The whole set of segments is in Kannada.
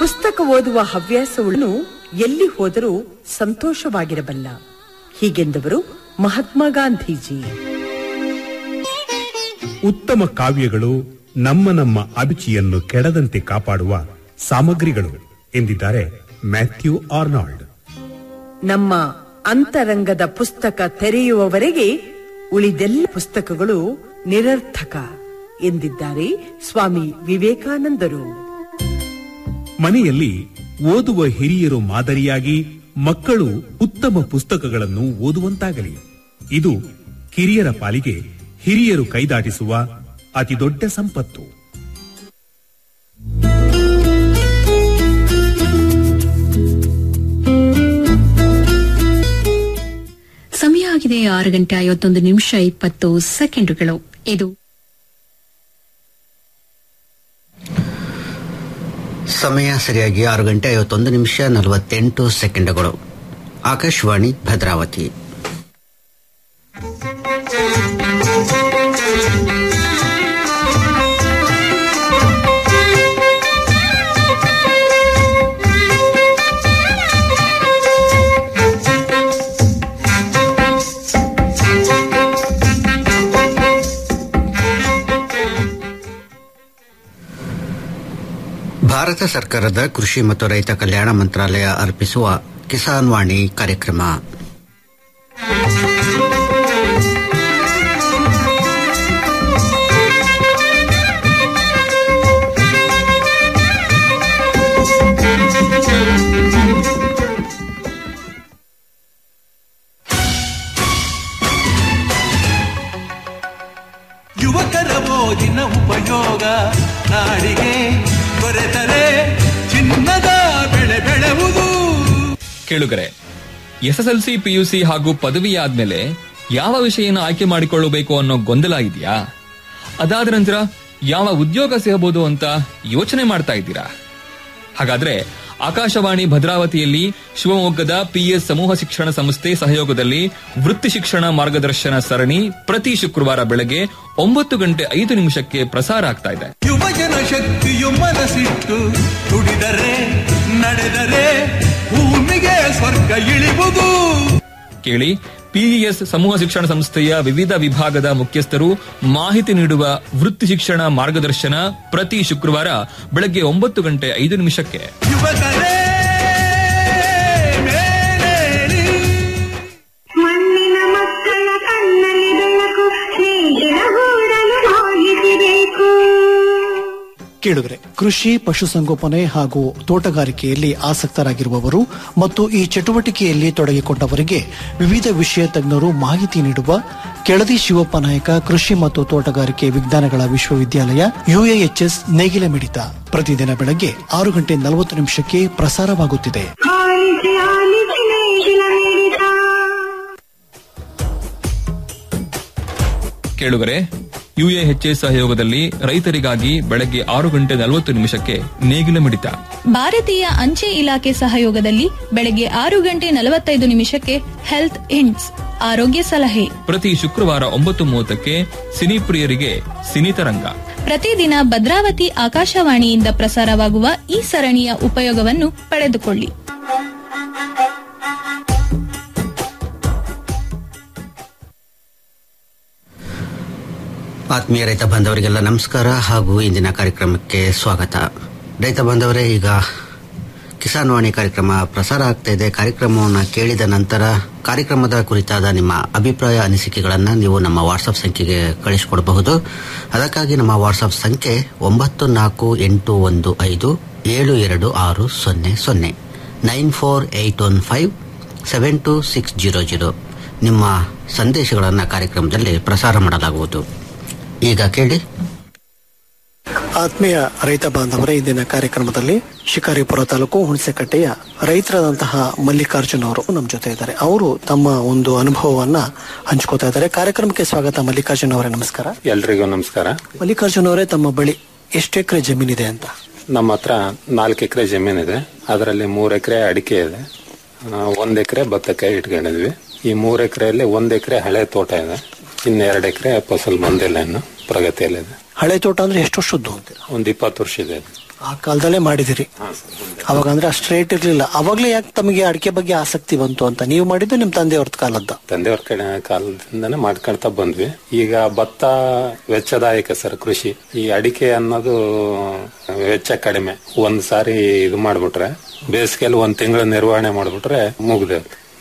ಪುಸ್ತಕ ಓದುವ ಹವ್ಯಾಸವನ್ನು ಎಲ್ಲಿ ಹೋದರೂ ಸಂತೋಷವಾಗಿರಬಲ್ಲ ಹೀಗೆಂದವರು ಮಹಾತ್ಮ ಗಾಂಧೀಜಿ ಉತ್ತಮ ಕಾವ್ಯಗಳು ನಮ್ಮ ನಮ್ಮ ಅಭಿಚಿಯನ್ನು ಕೆಡದಂತೆ ಕಾಪಾಡುವ ಸಾಮಗ್ರಿಗಳು ಎಂದಿದ್ದಾರೆ ಮ್ಯಾಥ್ಯೂ ಆರ್ನಾಲ್ಡ್ ನಮ್ಮ ಅಂತರಂಗದ ಪುಸ್ತಕ ತೆರೆಯುವವರೆಗೆ ಉಳಿದೆಲ್ಲ ಪುಸ್ತಕಗಳು ನಿರರ್ಥಕ ಎಂದಿದ್ದಾರೆ ಸ್ವಾಮಿ ವಿವೇಕಾನಂದರು ಮನೆಯಲ್ಲಿ ಓದುವ ಹಿರಿಯರು ಮಾದರಿಯಾಗಿ ಮಕ್ಕಳು ಉತ್ತಮ ಪುಸ್ತಕಗಳನ್ನು ಓದುವಂತಾಗಲಿ ಇದು ಕಿರಿಯರ ಪಾಲಿಗೆ ಹಿರಿಯರು ಕೈದಾಟಿಸುವ ಅತಿದೊಡ್ಡ ಸಂಪತ್ತು ಸಮಯ ಆಗಿದೆ ಆರು ಗಂಟೆ ಐವತ್ತೊಂದು ನಿಮಿಷ ಇಪ್ಪತ್ತು ಸೆಕೆಂಡುಗಳು ಇದು ಸಮಯ ಸರಿಯಾಗಿ ಆರು ಗಂಟೆ ಐವತ್ತೊಂದು ನಿಮಿಷ ನಲವತ್ತೆಂಟು ಸೆಕೆಂಡುಗಳು ಆಕಾಶವಾಣಿ ಭದ್ರಾವತಿ ಭಾರತ ಸರ್ಕಾರದ ಕೃಷಿ ಮತ್ತು ರೈತ ಕಲ್ಯಾಣ ಮಂತ್ರಾಲಯ ಅರ್ಪಿಸುವ ಕಿಸಾನ್ ವಾಣಿ ಕಾರ್ಯಕ್ರಮ ಯುವಕರ ಓದಿನ ಉಪಯೋಗ ನಾಡಿಗೆ ದೊರೆತರೆ ಚಿನ್ನದ ಬೆಳೆ ಬೆಳೆವುದು ಕೇಳುಗರೆ ಎಸ್ಎಸ್ಎಲ್ಸಿ ಪಿಯುಸಿ ಹಾಗೂ ಪದವಿ ಆದ್ಮೇಲೆ ಯಾವ ವಿಷಯನ ಆಯ್ಕೆ ಮಾಡಿಕೊಳ್ಳಬೇಕು ಅನ್ನೋ ಗೊಂದಲ ಇದೆಯಾ ಅದಾದ ನಂತರ ಯಾವ ಉದ್ಯೋಗ ಸಿಗಬಹುದು ಅಂತ ಯೋಚನೆ ಮಾಡ್ತಾ ಇದ್ದೀರಾ ಹಾಗಾದ್ರೆ ಆಕಾಶವಾಣಿ ಭದ್ರಾವತಿಯಲ್ಲಿ ಶಿವಮೊಗ್ಗದ ಪಿಎಸ್ ಸಮೂಹ ಶಿಕ್ಷಣ ಸಂಸ್ಥೆ ಸಹಯೋಗದಲ್ಲಿ ವೃತ್ತಿ ಶಿಕ್ಷಣ ಮಾರ್ಗದರ್ಶನ ಸರಣಿ ಪ್ರತಿ ಶುಕ್ರವಾರ ಬೆಳಗ್ಗೆ ಒಂಬತ್ತು ಗಂಟೆ ಐದು ನಿಮಿಷಕ್ಕೆ ಪ್ರಸಾರ ಆಗ್ತಾ ಇದೆ ಯುವಜನ ಶಕ್ತಿಯು ಮನಸ್ಸಿಟ್ಟು ದುಡಿದರೆ ನಡೆದರೆ ಭೂಮಿಗೆ ಸ್ವರ್ಗ ಇಳಿವುದು ಕೇಳಿ ಪಿಇಎಸ್ ಸಮೂಹ ಶಿಕ್ಷಣ ಸಂಸ್ಥೆಯ ವಿವಿಧ ವಿಭಾಗದ ಮುಖ್ಯಸ್ಥರು ಮಾಹಿತಿ ನೀಡುವ ವೃತ್ತಿ ಶಿಕ್ಷಣ ಮಾರ್ಗದರ್ಶನ ಪ್ರತಿ ಶುಕ್ರವಾರ ಬೆಳಗ್ಗೆ ಒಂಬತ್ತು ಗಂಟೆ ಐದು ನಿಮಿಷಕ್ಕೆ ಯುವಕರೇ ಮೇಲೇಳಿ ಮಣ್ಣಿನ ಮಕ್ಕಳ ಕಣ್ಣಲ್ಲಿ ಬೆಳಕು ಸ್ನೇಹಿನ ಗೂಡಲು ಹೋಗಿಸಿಬೇಕು ಕೇಳುಗರೆ ಕೃಷಿ ಪಶುಸಂಗೋಪನೆ ಹಾಗೂ ತೋಟಗಾರಿಕೆಯಲ್ಲಿ ಆಸಕ್ತರಾಗಿರುವವರು ಮತ್ತು ಈ ಚಟುವಟಿಕೆಯಲ್ಲಿ ತೊಡಗಿಕೊಂಡವರಿಗೆ ವಿವಿಧ ವಿಷಯ ತಜ್ಞರು ಮಾಹಿತಿ ನೀಡುವ ಕೆಳದಿ ಶಿವಪ್ಪ ನಾಯಕ ಕೃಷಿ ಮತ್ತು ತೋಟಗಾರಿಕೆ ವಿಜ್ಞಾನಗಳ ವಿಶ್ವವಿದ್ಯಾಲಯ ಯುಎಎಚ್ಎಸ್ ನೇಗಿಲ ಮಿಡಿತ ಪ್ರತಿದಿನ ಬೆಳಗ್ಗೆ ಆರು ಗಂಟೆ ನಲವತ್ತು ನಿಮಿಷಕ್ಕೆ ಪ್ರಸಾರವಾಗುತ್ತಿದೆ ಆಲಿಸಿ ಆಲಿಸಿ ನೇಗಿಲ ಮಿಡಿತ ಕೇಳುಗರೆ ಯುಎಎಚ್ಎ ಸಹಯೋಗದಲ್ಲಿ ರೈತರಿಗಾಗಿ ಬೆಳಗ್ಗೆ ಆರು ಗಂಟೆ ನಲವತ್ತು ನಿಮಿಷಕ್ಕೆ ನೇಗಿಲ ಮಿಡಿತ ಭಾರತೀಯ ಅಂಚೆ ಇಲಾಖೆ ಸಹಯೋಗದಲ್ಲಿ ಬೆಳಗ್ಗೆ ಆರು ಗಂಟೆ ನಲವತ್ತೈದು ನಿಮಿಷಕ್ಕೆ ಹೆಲ್ತ್ ಇಂಡ್ಸ್ ಆರೋಗ್ಯ ಸಲಹೆ ಪ್ರತಿ ಶುಕ್ರವಾರ ಒಂಬತ್ತು ಮೂವತ್ತಕ್ಕೆ ಸಿನಿ ಪ್ರಿಯರಿಗೆ ಸಿನಿತರಂಗ ಪ್ರತಿದಿನ ಭದ್ರಾವತಿ ಆಕಾಶವಾಣಿಯಿಂದ ಪ್ರಸಾರವಾಗುವ ಈ ಸರಣಿಯ ಉಪಯೋಗವನ್ನು ಪಡೆದುಕೊಳ್ಳಿ ಆತ್ಮೀಯ ರೈತ ಬಾಂಧವರಿಗೆಲ್ಲ ನಮಸ್ಕಾರ ಹಾಗೂ ಇಂದಿನ ಕಾರ್ಯಕ್ರಮಕ್ಕೆ ಸ್ವಾಗತ ರೈತ ಬಾಂಧವರೇ ಈಗ ಕಿಸಾನ್ ವಾಣಿ ಕಾರ್ಯಕ್ರಮ ಪ್ರಸಾರ ಆಗ್ತಾ ಇದೆ ಕಾರ್ಯಕ್ರಮವನ್ನು ಕೇಳಿದ ನಂತರ ಕಾರ್ಯಕ್ರಮದ ಕುರಿತಾದ ನಿಮ್ಮ ಅಭಿಪ್ರಾಯ ಅನಿಸಿಕೆಗಳನ್ನು ನೀವು ನಮ್ಮ ವಾಟ್ಸಪ್ ಸಂಖ್ಯೆಗೆ ಕಳಿಸಿಕೊಡಬಹುದು ಅದಕ್ಕಾಗಿ ನಮ್ಮ ವಾಟ್ಸಪ್ ಸಂಖ್ಯೆ ಒಂಬತ್ತು ನಾಲ್ಕು ಎಂಟು ಒಂದು ಐದು ಏಳು ಎರಡು ಆರು ಸೊನ್ನೆ ಸೊನ್ನೆ nine four eight one five seven two six zero zero ನಿಮ್ಮ ಸಂದೇಶಗಳನ್ನು ಕಾರ್ಯಕ್ರಮದಲ್ಲಿ ಪ್ರಸಾರ ಮಾಡಲಾಗುವುದು ಈಗ ಕೇಳಿ ಆತ್ಮೀಯ ರೈತ ಬಾಂಧವರೇ ಇಂದಿನ ಕಾರ್ಯಕ್ರಮದಲ್ಲಿ ಶಿಕಾರಿಪುರ ತಾಲೂಕು ಹುಣಸೆಕಟ್ಟೆಯ ರೈತರಾದಂತಹ ಮಲ್ಲಿಕಾರ್ಜುನ್ ಅವರು ನಮ್ಮ ಜೊತೆ ಇದ್ದಾರೆ ಅವರು ತಮ್ಮ ಒಂದು ಅನುಭವವನ್ನ ಹಂಚ್ಕೋತಾ ಇದ್ದಾರೆ ಕಾರ್ಯಕ್ರಮಕ್ಕೆ ಸ್ವಾಗತ ಮಲ್ಲಿಕಾರ್ಜುನ್ ಅವರೇ ನಮಸ್ಕಾರ ಎಲ್ರಿಗೂ ನಮಸ್ಕಾರ ಮಲ್ಲಿಕಾರ್ಜುನ್ ಅವರೇ ತಮ್ಮ ಬಳಿ ಎಷ್ಟು ಎಕರೆ ಜಮೀನಿದೆ ಅಂತ ನಮ್ಮ ಹತ್ರ ನಾಲ್ಕು ಎಕರೆ ಜಮೀನಿದೆ ಅದರಲ್ಲಿ ಮೂರು ಎಕರೆ ಅಡಿಕೆ ಇದೆ ಆ, ಒಂದ್ ಎಕರೆ ಭತ್ತಕ್ಕೆ ಇಟ್ಕೊಂಡಿದ್ವಿ ಈ ಮೂರು ಎಕರೆಯಲ್ಲಿ ಒಂದ್ ಎಕರೆ ಹಳೆ ತೋಟ ಇದೆ ಇನ್ನು ಎರಡು ಎಕರೆ ಫಸಲ್ ಬಂದಿಲ್ಲ ಇನ್ನು ಪ್ರಗತಿಯಲ್ಲಿದೆ ಹಳೆ ತೋಟ ಅಂದ್ರೆ ಎಷ್ಟು ವರ್ಷದ್ದು ಅಂತೀರ ಒಂದ್ ಇಪ್ಪತ್ತು ವರ್ಷ ಇದೆ ಅದು. ಆ ಕಾಲದಲ್ಲೇ ಮಾಡಿದಿರಿ ಅವಾಗ ಅಂದ್ರೆ ಅಷ್ಟು ರೇಟ್ ಇರ್ಲಿಲ್ಲ ಅವಾಗ್ಲೇ ಯಾಕೆ ತಮಗೆ ಅಡಿಕೆ ಬಗ್ಗೆ ಆಸಕ್ತಿ ಬಂತು ಅಂತ ನೀವು ಮಾಡಿದ್ದು ನಿಮ್ ತಂದೆಯವ್ರ ಕಾಲದ ತಂದೆಯವ್ರ ಕಡೆ ಕಾಲದಿಂದನೇ ಮಾಡ್ಕೊಳ್ತಾ ಬಂದ್ವಿ ಈಗ ಭತ್ತ ವೆಚ್ಚದಾಯಕ ಸರ್ ಕೃಷಿ ಈ ಅಡಿಕೆ ಅನ್ನೋದು ವೆಚ್ಚ ಕಡಿಮೆ ಒಂದ್ ಸಾರಿ ಇದು ಮಾಡ್ಬಿಟ್ರೆ ಬೇಸಿಗೆಯಲ್ಲಿ ಒಂದ್ ತಿಂಗಳ ನಿರ್ವಹಣೆ ಮಾಡ್ಬಿಟ್ರೆ ಮುಗ್ದೆ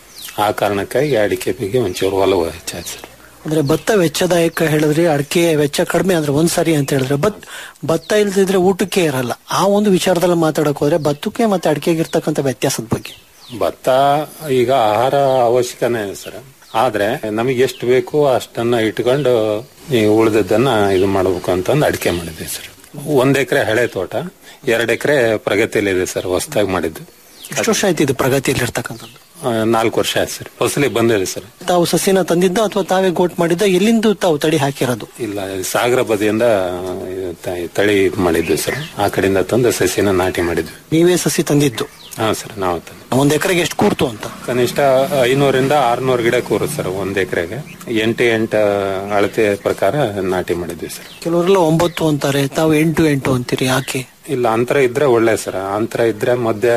ಆ ಕಾರಣಕ್ಕಾಗಿ ಅಡಿಕೆ ಬಗ್ಗೆ ಒಂಚೂರು ಒಲವು ಹೆಚ್ಚಾಯ್ತು ಸರ್ ಅಂದ್ರೆ ಭತ್ತ ವೆಚ್ಚದಾಯಕ ಹೇಳಿದ್ರಿ ಅಡಿಕೆ ವೆಚ್ಚ ಕಡಿಮೆ ಅಂದ್ರೆ ಒಂದ್ ಸರಿ ಅಂತ ಹೇಳಿದ್ರೆ ಬತ್ ಭತ್ತ ಇಲ್ದಿದ್ರೆ ಊಟಕ್ಕೆ ಇರಲ್ಲ ಆ ಒಂದು ವಿಚಾರದಲ್ಲಿ ಮಾತಾಡಕ್ ಹೋದ್ರೆ ಭತ್ತಕ್ಕೆ ಮತ್ತೆ ಅಡಿಕೆಗೆ ಇರ್ತಕ್ಕಂಥ ವ್ಯತ್ಯಾಸದ ಬಗ್ಗೆ ಭತ್ತ ಈಗ ಆಹಾರ ಅವಶ್ಯಕನೇ ಇದೆ ಸರ್ ಆದ್ರೆ ನಮಗೆ ಎಷ್ಟು ಬೇಕು ಅಷ್ಟನ್ನ ಇಟ್ಕೊಂಡು ಈ ಉಳಿದದ್ದನ್ನ ಇದು ಮಾಡ್ಬೇಕು ಅಂತಂದು ಅಡಿಕೆ ಮಾಡಿದ್ವಿ ಸರ್ ಒಂದ್ ಎಕರೆ ಹಳೆ ತೋಟ ಎರಡ್ ಎಕರೆ ಪ್ರಗತಿಯಲ್ಲಿದೆ ಸರ್ ಹೊಸದಾಗಿ ಮಾಡಿದ್ದು ಎಷ್ಟು ವರ್ಷ ಆಯ್ತು ಇದು ಪ್ರಗತಿಯಲ್ಲಿ ಇರ್ತಕ್ಕಂಥದ್ದು ಆ, ನಾಲ್ಕು ವರ್ಷ ಆಯ್ತು ಸರ್ ಫಸಲಿಗೆ ಬಂದಿದೆ ಸರ್ ತಾವು ಸಸಿನ ತಂದಿದ್ದ ಅಥವಾ ತಾವೇ ಗೋಟ್ ಮಾಡಿದ್ದ ಎಲ್ಲಿಂದ ತಾವು ತಡಿ ಹಾಕಿರೋದು ಇಲ್ಲ ಸಾಗರ ಬದಿಯಿಂದ ಇದು ತ- ತಳಿ ಇದು ಮಾಡಿದ್ವಿ ಸರ್ ಆ ಕಡೆಯಿಂದ ತಂದು ಸಸಿನ ನಾಟಿ ಮಾಡಿದ್ವಿ ನೀವೇ ಸಸಿ ತಂದಿದ್ದು ಹಾ ಸರ್ ನಾವು ತಂದು ಒಂದ್ ಎಕರೆಗೆ ಎಷ್ಟು ಕೂರ್ತು ಅಂತ ಕನಿಷ್ಠ ಐನೂರಿಂದ ಆರ್ನೂರು ಗಿಡ ಕೂರುತ್ತೆ ಸರ್ ಒಂದ್ ಎಕರೆಗೆ ಎಂಟು ಎಂಟು ಅಳತೆ ಪ್ರಕಾರ ನಾಟಿ ಮಾಡಿದ್ವಿ ಸರ್ ಕೆಲವರೆಲ್ಲ ಒಂಬತ್ತು ಅಂತಾರೆ ತಾವು ಎಂಟು ಎಂಟು ಅಂತೀರಿ ಯಾಕೆ ಇಲ್ಲ ಅಂತರ ಇದ್ರೆ ಒಳ್ಳೆ ಸರ್ ಅಂತರ ಇದ್ರೆ ಮಧ್ಯ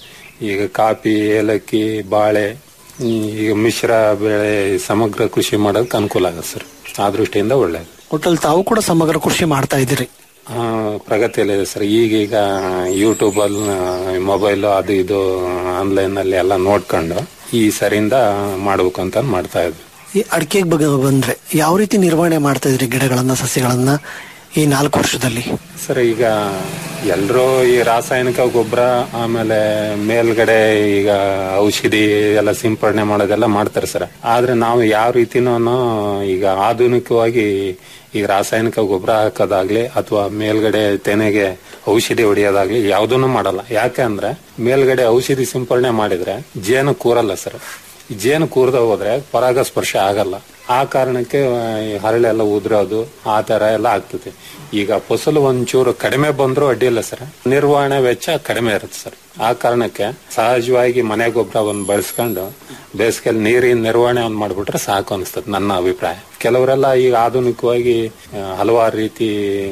ಈಗ ಕಾಫಿ ಏಲಕ್ಕಿ ಬಾಳೆ ಈ ಈಗ ಮಿಶ್ರ ಬೆಳೆ ಸಮಗ್ರ ಕೃಷಿ ಮಾಡೋದಕ್ಕೆ ಅನುಕೂಲ ಆಗುತ್ತೆ ಸರ್ ಆ ದೃಷ್ಟಿಯಿಂದ ಒಳ್ಳೇದು ಒಟ್ಟಲ್ಲಿ ತಾವು ಕೂಡ ಸಮಗ್ರ ಕೃಷಿ ಮಾಡ್ತಾ ಇದ್ದೀರಿ ಆ, ಪ್ರಗತಿಯಲ್ಲಿದೆ ಸರ್ ಈಗೀಗ ಯೂಟ್ಯೂಬ್ ಅಲ್ಲಿ ಮೊಬೈಲ್ ಅದು ಇದು ಆನ್ಲೈನ್ ಅಲ್ಲಿ ಎಲ್ಲ ನೋಡ್ಕೊಂಡು ಈ ಸರಿಯಿಂದ ಮಾಡ್ಬೇಕು ಅಂತ ಮಾಡ್ತಾ ಇದ್ವಿ ಈ ಅಡಿಕೆಗೆ ಬಗ್ಗೆ ಬಂದ್ರೆ ಯಾವ ರೀತಿ ನಿರ್ವಹಣೆ ಮಾಡ್ತಾ ಇದ್ರಿ ಗಿಡಗಳನ್ನ ಸಸಿಗಳನ್ನ ಈ ನಾಲ್ಕು ವರ್ಷದಲ್ಲಿ ಸರ್ ಈಗ ಎಲ್ಲರೂ ಈ ರಾಸಾಯನಿಕ ಗೊಬ್ಬರ ಆಮೇಲೆ ಮೇಲ್ಗಡೆ ಈಗ ಔಷಧಿ ಎಲ್ಲ ಸಿಂಪಡಣೆ ಮಾಡೋದೆಲ್ಲ ಮಾಡ್ತಾರೆ ಸರ್ ಆದ್ರೆ ನಾವು ಯಾವ ರೀತಿನೂ ಈಗ ಆಧುನಿಕವಾಗಿ ಈಗ ರಾಸಾಯನಿಕ ಗೊಬ್ಬರ ಹಾಕೋದಾಗ್ಲಿ ಅಥವಾ ಮೇಲ್ಗಡೆ ತೆನೆಗೆ ಔಷಧಿ ಹೊಡೆಯೋದಾಗ್ಲಿ ಯಾವುದನ್ನು ಮಾಡಲ್ಲ ಯಾಕೆ ಅಂದ್ರೆ ಮೇಲ್ಗಡೆ ಔಷಧಿ ಸಿಂಪಡಣೆ ಮಾಡಿದ್ರೆ ಜೇನು ಕೂರಲ್ಲ ಸರ್ ಈ ಜೇನು ಕೂರ್ದ ಹೋದ್ರೆ ಪರಾಗಸ್ಪರ್ಶ ಆಗಲ್ಲ ಆ ಕಾರಣಕ್ಕೆ ಆ, ಈ ಹರಳೆಲ್ಲ ಉದುರೋದು ಆ ತರ ಎಲ್ಲ ಆಗ್ತದೆ ಈಗ ಫಸಲು ಒಂಚೂರು ಕಡಿಮೆ ಬಂದ್ರು ಅಡ್ಡಿಲ್ಲ ಸರ್ ನಿರ್ವಹಣೆ ವೆಚ್ಚ ಕಡಿಮೆ ಇರುತ್ತೆ ಸರ್ ಆ ಕಾರಣಕ್ಕೆ ಸಹಜವಾಗಿ ಮನೆ ಗೊಬ್ಬರ ಒಂದು ಬಳಸ್ಕೊಂಡು ಬೇಸಿಗೆಯಲ್ಲಿ ನೀರಿನ ನಿರ್ವಹಣೆ ಒಂದು ಮಾಡ್ಬಿಟ್ರೆ ಸಾಕು ಅನಿಸ್ತದೆ ನನ್ನ ಅಭಿಪ್ರಾಯ ಕೆಲವರೆಲ್ಲ ಈಗ ಆಧುನಿಕವಾಗಿ ಆ, ಹಲವಾರು ರೀತಿ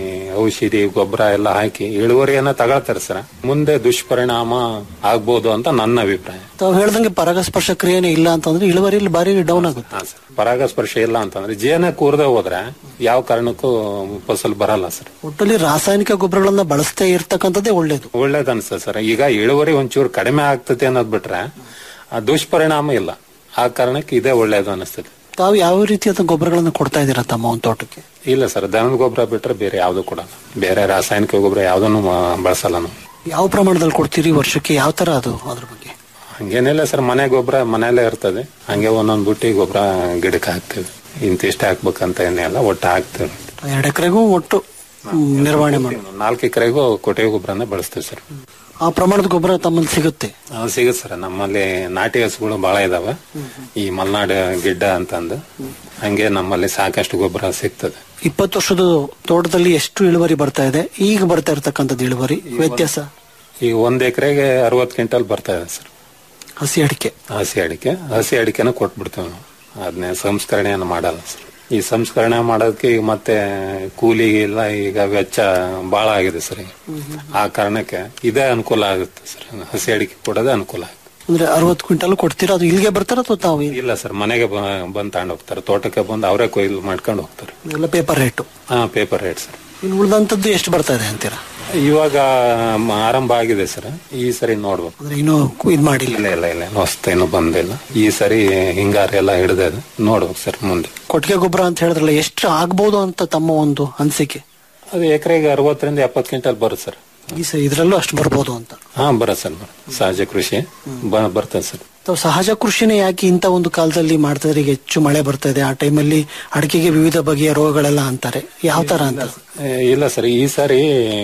ಔಷಧಿ ಗೊಬ್ಬರ ಎಲ್ಲ ಹಾಕಿ ಇಳುವರಿಯನ್ನ ತಗೊಳ್ತಾರೆ ಸರ್ ಮುಂದೆ ದುಷ್ಪರಿಣಾಮ ಆಗ್ಬೋದು ಅಂತ ನನ್ನ ಅಭಿಪ್ರಾಯ ತಾವು ಹೇಳ್ದಂಗೆ ಪರಾಗಸ್ಪರ್ಶ ಕ್ರಿಯೆನೇ ಇಲ್ಲ ಅಂತಂದ್ರೆ ಇಳುವರಿಯಲ್ಲಿ ಭಾರಿ ಡೌನ್ ಆಗುತ್ತೆ ಹಾ ಸರ್ ಪರಾಗಸ್ಪರ್ಶ ಇಲ್ಲ ಅಂತಂದ್ರೆ ಜೇನ ಕೂರ್ದೆ ಹೋದ್ರೆ ಯಾವ ಕಾರಣಕ್ಕೂ ಫಸಲ್ ಬರಲ್ಲ ಸರ್ ಒಟ್ಟಲ್ಲಿ ರಾಸಾಯನಿಕ ಗೊಬ್ಬರಗಳನ್ನ ಬಳಸದೇ ಇರ್ತಕ್ಕಂಥದ್ದೇ ಒಳ್ಳೇದು ಒಳ್ಳೇದ್ ಅನ್ಸ್ತದೆ ಸರ್ ಈಗ ಇಳುವರಿ ಒಂಚೂರು ಕಡಿಮೆ ಆಗ್ತದೆ ಅನ್ನೋದ್ ಬಿಟ್ರೆ ಆ ದುಷ್ಪರಿಣಾಮ ಇಲ್ಲ ಆ ಕಾರಣಕ್ಕೆ ಇದೇ ಒಳ್ಳೇದು ಅನಿಸ್ತದೆ ತಾವು ಯಾವ ರೀತಿಯಾದ ಗೊಬ್ಬರಗಳನ್ನ ಕೊಡ್ತಾ ಇದ್ದೀರಾ ತಮ್ಮ ಒಂದು ತೋಟಕ್ಕೆ ಇಲ್ಲ ಸರ್ ದನದ ಗೊಬ್ಬರ ಬಿಟ್ರೆ ಬೇರೆ ಯಾವ್ದು ಕೊಡಲ್ಲ ಬೇರೆ ರಾಸಾಯನಿಕ ಗೊಬ್ಬರ ಯಾವ್ದನ್ನು ಬಳಸಲ್ಲ ನಾವು ಯಾವ ಪ್ರಮಾಣದಲ್ಲಿ ಕೊಡ್ತೀರಿ ವರ್ಷಕ್ಕೆ ಯಾವ ತರ ಅದು ಅದ್ರ ಬಗ್ಗೆ ಹಂಗೇನಿಲ್ಲ ಸರ್ ಮನೆ ಗೊಬ್ಬರ ಮನೆಯಲ್ಲೇ ಇರ್ತದೆ ಹಂಗೆ ಒಂದೊಂದ್ ಬುಟ್ಟಿ ಗೊಬ್ಬರ ಗಿಡಕ್ಕೆ ಹಾಕ್ತೇವೆ ಇಂತಿಷ್ಟೇ ಹಾಕ್ಬೇಕಂತ ಏನಿಲ್ಲ ಒಟ್ಟು ಹಾಕ್ತೇವೆ ಎರಡು ಎಕರೆಗೂ ಒಟ್ಟು ಹ್ಮ್, ನಿರ್ವಹಣೆ ಮಾಡಿ ನಾಲ್ಕು ಎಕರೆಗೂ ಕೊಟ್ಟಿಗೆ ಗೊಬ್ಬರನೇ ಬಳಸ್ತೀವಿ ಸರ್ ಆ ಪ್ರಮಾಣದ ಗೊಬ್ಬರ ತಮ್ಮಲ್ಲಿ ಸಿಗುತ್ತೆ ಅದು ಸಿಗುತ್ತೆ ಸರ್ ನಮ್ಮಲ್ಲಿ ನಾಟಿ ಹಸುಗಳು ಬಹಳ ಇದಾವೆ ಈ ಮಲ್ನಾಡು ಗಿಡ್ಡ ಅಂತಂದು ಹಂಗೆ ನಮ್ಮಲ್ಲಿ ಸಾಕಷ್ಟು ಗೊಬ್ಬರ ಸಿಗ್ತದೆ ಇಪ್ಪತ್ತು ವರ್ಷದ ತೋಟದಲ್ಲಿ ಎಷ್ಟು ಇಳುವರಿ ಬರ್ತಾ ಇದೆ ಈಗ ಬರ್ತಾ ಇರ್ತಕ್ಕಂಥದ್ದು ಇಳುವರಿ ವ್ಯತ್ಯಾಸ ಈಗ ಒಂದ್ ಎಕರೆಗೆ ಅರವತ್ತು ಕ್ವಿಂಟಲ್ ಬರ್ತಾ ಇದೆ ಸರ್ ಹಸಿ ಅಡಿಕೆ ಹಸಿ ಅಡಿಕೆ ಹಸಿ ಅಡಿಕೆನ ಕೊಟ್ಬಿಡ್ತೇವೆ ನಾವು ಅದನ್ನೇ ಸಂಸ್ಕರಣೆಯನ್ನು ಮಾಡಲ್ಲ ಸರ್ ಈ ಸಂಸ್ಕರಣೆ ಮಾಡೋದಕ್ಕೆ ಈಗ ಮತ್ತೆ ಕೂಲಿಗೆಲ್ಲ ಈಗ ವೆಚ್ಚ ಬಹಳ ಆಗಿದೆ ಸರ್ ಈಗ ಆ ಕಾರಣಕ್ಕೆ ಇದೇ ಅನುಕೂಲ ಆಗುತ್ತೆ ಸರ್ ಹಸಿ ಅಡಿಕೆ ಕೊಡೋದೇ ಅನುಕೂಲ ಆಗುತ್ತೆ ಅಂದ್ರೆ ಅರವತ್ತು ಕ್ವಿಂಟಲ್ ಕೊಡ್ತೀರಾ ಅದು ಇಲ್ಲಿಗೆ ಬರ್ತಾರ ಅಥವಾ ತಾವು ಇಲ್ಲ ಸರ್ ಮನೆಗೆ ಬ- ಬಂದು ತಗೊಂಡು ಹೋಗ್ತಾರೆ ತೋಟಕ್ಕೆ ಬಂದು ಅವರೇ ಕೊಯ್ಲು ಮಾಡ್ಕೊಂಡು ಹೋಗ್ತಾರೆ ಎಲ್ಲ ಪೇಪರ್ ರೇಟು ಹಾ ಪೇಪರ್ ರೇಟ್ ಸರ್ ಇನ್ನು ಉಳಿದಂತದ್ದು ಎಷ್ಟು ಬರ್ತಾ ಇದೆ ಅಂತೀರಾ ಇವಾಗ ಮ- ಆರಂಭ ಆಗಿದೆ ಸರ್ ಈ ಸರಿ ನೋಡ್ಬೇಕು ಅಂದ್ರೆ ಇನ್ನೂ ಕು- ಇದ್ ಮಾಡಿಲ್ಲ ಇಲ್ಲ ಇಲ್ಲ ಇಲ್ಲ ಹೊಸ್ತ ಏನು ಬಂದಿಲ್ಲ ಈ ಸರಿ ಹಿಂಗಾರು ಎಲ್ಲ ಹಿಡಿದ ನೋಡ್ಬೇಕು ಸರ್ ಮುಂದೆ ಕೊಟ್ಟಿಗೆ ಗೊಬ್ಬರ ಅಂತ ಹೇಳಿದ್ರಲ್ಲ ಎಷ್ಟು ಆಗ್ಬೋದು ಅಂತ ತಮ್ಮ ಒಂದು ಅನಿಸಿಕೆ ಅದು ಎಕರೆಗೆ ಅರವತ್ತರಿಂದ ಎಪ್ಪತ್ತು ಕ್ವಿಂಟಲ್ ಬರುತ್ತೆ ಸರ್ ಈ ಸ ಇದ್ರಲ್ಲೂ ಅಷ್ಟು ಬರ್ಬೋದು ಅಂತ ಹಾ ಬರುತ್ತೆ ಸರ್ ಬರುತ್ತೆ. ಸಹಜ ಕೃಷಿ ಬ- ಬರ್ತದೆ ಸರ್ ತಾವು ಸಹಜ ಕೃಷಿನೇ ಯಾಕೆ ಇಂಥ ಒಂದು ಕಾಲದಲ್ಲಿ ಮಾಡ್ತಾ ಇದ್ರೆ ಈಗ ಹೆಚ್ಚು ಮಳೆ ಬರ್ತಾ ಇದೆ ಆ ಟೈಮಲ್ಲಿ ಅಡಿಕೆಗೆ ವಿವಿಧ ಬಗೆಯ ರೋಗಗಳೆಲ್ಲ ಅಂತಾರೆ ಯಾವ ತರ ಅಂತ ಏ, ಇಲ್ಲ ಸರ್ ಈ ಸಾರಿ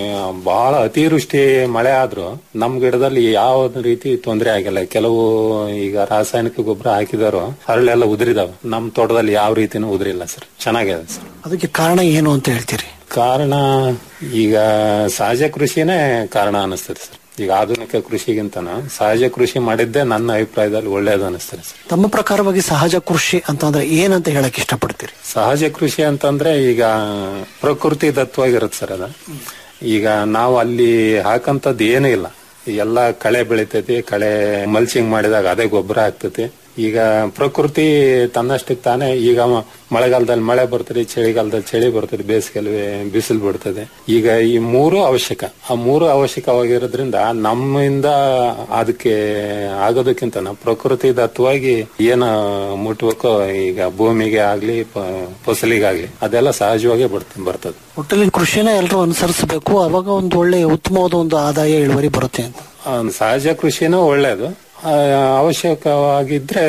ಬಹಳ ಅತಿವೃಷ್ಟಿ ಮಳೆ ಆದ್ರೂ ನಮ್ ಗಿಡದಲ್ಲಿ ಯಾವ ರೀತಿ ತೊಂದರೆ ಆಗಿಲ್ಲ ಕೆಲವು ಈಗ ರಾಸಾಯನಿಕ ಗೊಬ್ಬರ ಹಾಕಿದಾರು ಹರಳೆಲ್ಲ ಉದುರಿದಾವೆ ನಮ್ ತೋಟದಲ್ಲಿ ಯಾವ ರೀತಿನೂ ಉದುರಿಲ್ಲ ಸರ್ ಚೆನ್ನಾಗಿದೆ ಸರ್ ಅದಕ್ಕೆ ಕಾರಣ ಏನು ಅಂತ ಹೇಳ್ತೀರಿ ಕಾರಣ ಈಗ ಸಹಜ ಕೃಷಿನೇ ಕಾರಣ ಅನಿಸ್ತದೆ ಸರ್ ಈಗ ಆಧುನಿಕ ಕೃಷಿಗಿಂತನ ಸಹಜ ಕೃಷಿ ಮಾಡಿದ್ದೇ ನನ್ನ ಅಭಿಪ್ರಾಯದಲ್ಲಿ ಒಳ್ಳೇದು ಅನಿಸ್ತದೆ ಸರ್ ತಮ್ಮ ಪ್ರಕಾರವಾಗಿ ಸಹಜ ಕೃಷಿ ಅಂತಂದ್ರೆ ಏನಂತ ಹೇಳಕ್ ಇಷ್ಟಪಡ್ತೀರಿ ಸಹಜ ಕೃಷಿ ಅಂತಂದ್ರೆ ಈಗ ಪ್ರಕೃತಿ ದತ್ತವಾಗಿರುತ್ತೆ ಸರ್ ಅದ ಈಗ ನಾವು ಅಲ್ಲಿ ಹಾಕಂತದ್ದು ಏನೂ ಇಲ್ಲ ಎಲ್ಲ ಕಳೆ ಬೆಳಿತೈತಿ ಕಳೆ ಮಲ್ಚಿಂಗ್ ಮಾಡಿದಾಗ ಅದೇ ಗೊಬ್ಬರ ಆಗ್ತೈತಿ ಈಗ ಪ್ರಕೃತಿ ತನ್ನಷ್ಟಕ್ಕೆ ತಾನೇ ಈಗ ಮ- ಮಳೆಗಾಲದಲ್ಲಿ ಮಳೆ ಬರ್ತದೆ ಚಳಿಗಾಲದಲ್ಲಿ ಚಳಿ ಬರ್ತದೆ ಬೇಸಿಗೆಯಲ್ಲಿ ಬಿಸಿಲು ಬಿಡ್ತದೆ ಈಗ ಈ ಮೂರು ಅವಶ್ಯಕ ಆ ಮೂರು ಅವಶ್ಯಕವಾಗಿರೋದ್ರಿಂದ ನಮ್ಮಿಂದ ಅದಕ್ಕೆ ಆಗೋದಕ್ಕಿಂತ ನಾವು ಪ್ರಕೃತಿ ದತ್ತವಾಗಿ ಏನ ಮುಟ್ಬೇಕೋ ಈಗ ಭೂಮಿಗೆ ಆಗ್ಲಿ ಪ- ಫಸಲಿಗಾಗ್ಲಿ ಅದೆಲ್ಲ ಸಹಜವಾಗಿ ಬರ್ತ ಬರ್ತದೆ ಒಟ್ಟಲ್ಲಿ ಕೃಷಿನ ಎಲ್ಲರೂ ಅನುಸರಿಸಬೇಕು ಅವಾಗ ಒಂದು ಒಳ್ಳೆ ಉತ್ತಮವಾದ ಒಂದು ಆದಾಯ ಇಳುವರಿ ಬರುತ್ತೆ ಅಂತ ಆ, ಸಹಜ ಕೃಷಿನೂ ಒಳ್ಳೇದು ಆ, ಅವಶ್ಯಕವಾಗಿದ್ರೆ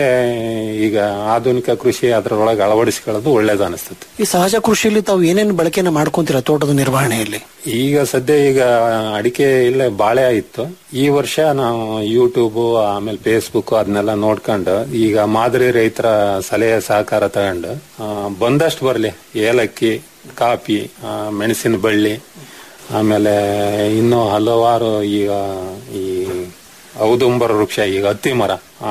ಈಗ ಆಧುನಿಕ ಕೃಷಿ ಅದರೊಳಗೆ ಅಳವಡಿಸಿಕೊಳ್ಳೋದು ಒಳ್ಳೇದು ಅನಿಸ್ತದೆ ಈ ಸಹಜ ಕೃಷಿಯಲ್ಲಿ ತಾವು ಏನೇನು ಬಳಕೆನ ಮಾಡ್ಕೊಂತೀರಾ ತೋಟದ ನಿರ್ವಹಣೆಯಲ್ಲಿ ಈಗ ಸದ್ಯ ಈಗ ಅಡಿಕೆ ಇಲ್ಲೇ ಬಾಳೆ ಇತ್ತು ಈ ವರ್ಷ ನಾವು ಯೂಟ್ಯೂಬ್ ಆಮೇಲೆ ಫೇಸ್ಬುಕ್ ಅದನ್ನೆಲ್ಲ ನೋಡ್ಕೊಂಡು ಈಗ ಮಾದರಿ ರೈತರ ಸಲಹೆ ಸಹಕಾರ ತಗೊಂಡು ಆ, ಬಂದಷ್ಟು ಬರ್ಲಿ ಏಲಕ್ಕಿ ಕಾಫಿ ಆ, ಮೆಣಸಿನ ಬಳ್ಳಿ ಆಮೇಲೆ ಇನ್ನೂ ಹಲವಾರು ಈಗ ಈ ಔದುಂಬರ ವೃಕ್ಷ ಈಗ ಹತ್ತಿ ಮರ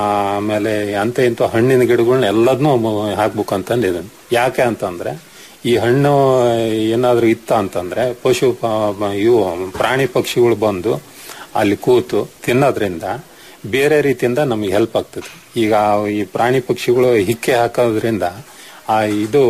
ಆಮೇಲೆ ಅಂತ ಇಂಥ ಹಣ್ಣಿನ ಗಿಡಗಳನ್ನ ಎಲ್ಲದನ್ನೂ ಹಾಕ್ಬೇಕು ಅಂತಂದಿದ್ದೀನಿ ಯಾಕೆ ಅಂತಂದ್ರೆ ಈ ಹಣ್ಣು ಏನಾದ್ರೂ ಇತ್ತ ಅಂತಂದ್ರೆ ಪಶು ಪ- ಇವು ಪ್ರಾಣಿ ಪಕ್ಷಿಗಳು ಬಂದು ಅಲ್ಲಿ ಕೂತು ತಿನ್ನೋದ್ರಿಂದ ಬೇರೆ ರೀತಿಯಿಂದ ನಮಗೆ ಹೆಲ್ಪ್ ಆಗ್ತದೆ ಈಗ ಈ ಪ್ರಾಣಿ ಪಕ್ಷಿಗಳು ಹಿಕ್ಕೆ ಹಾಕೋದ್ರಿಂದ ಆ ಇದು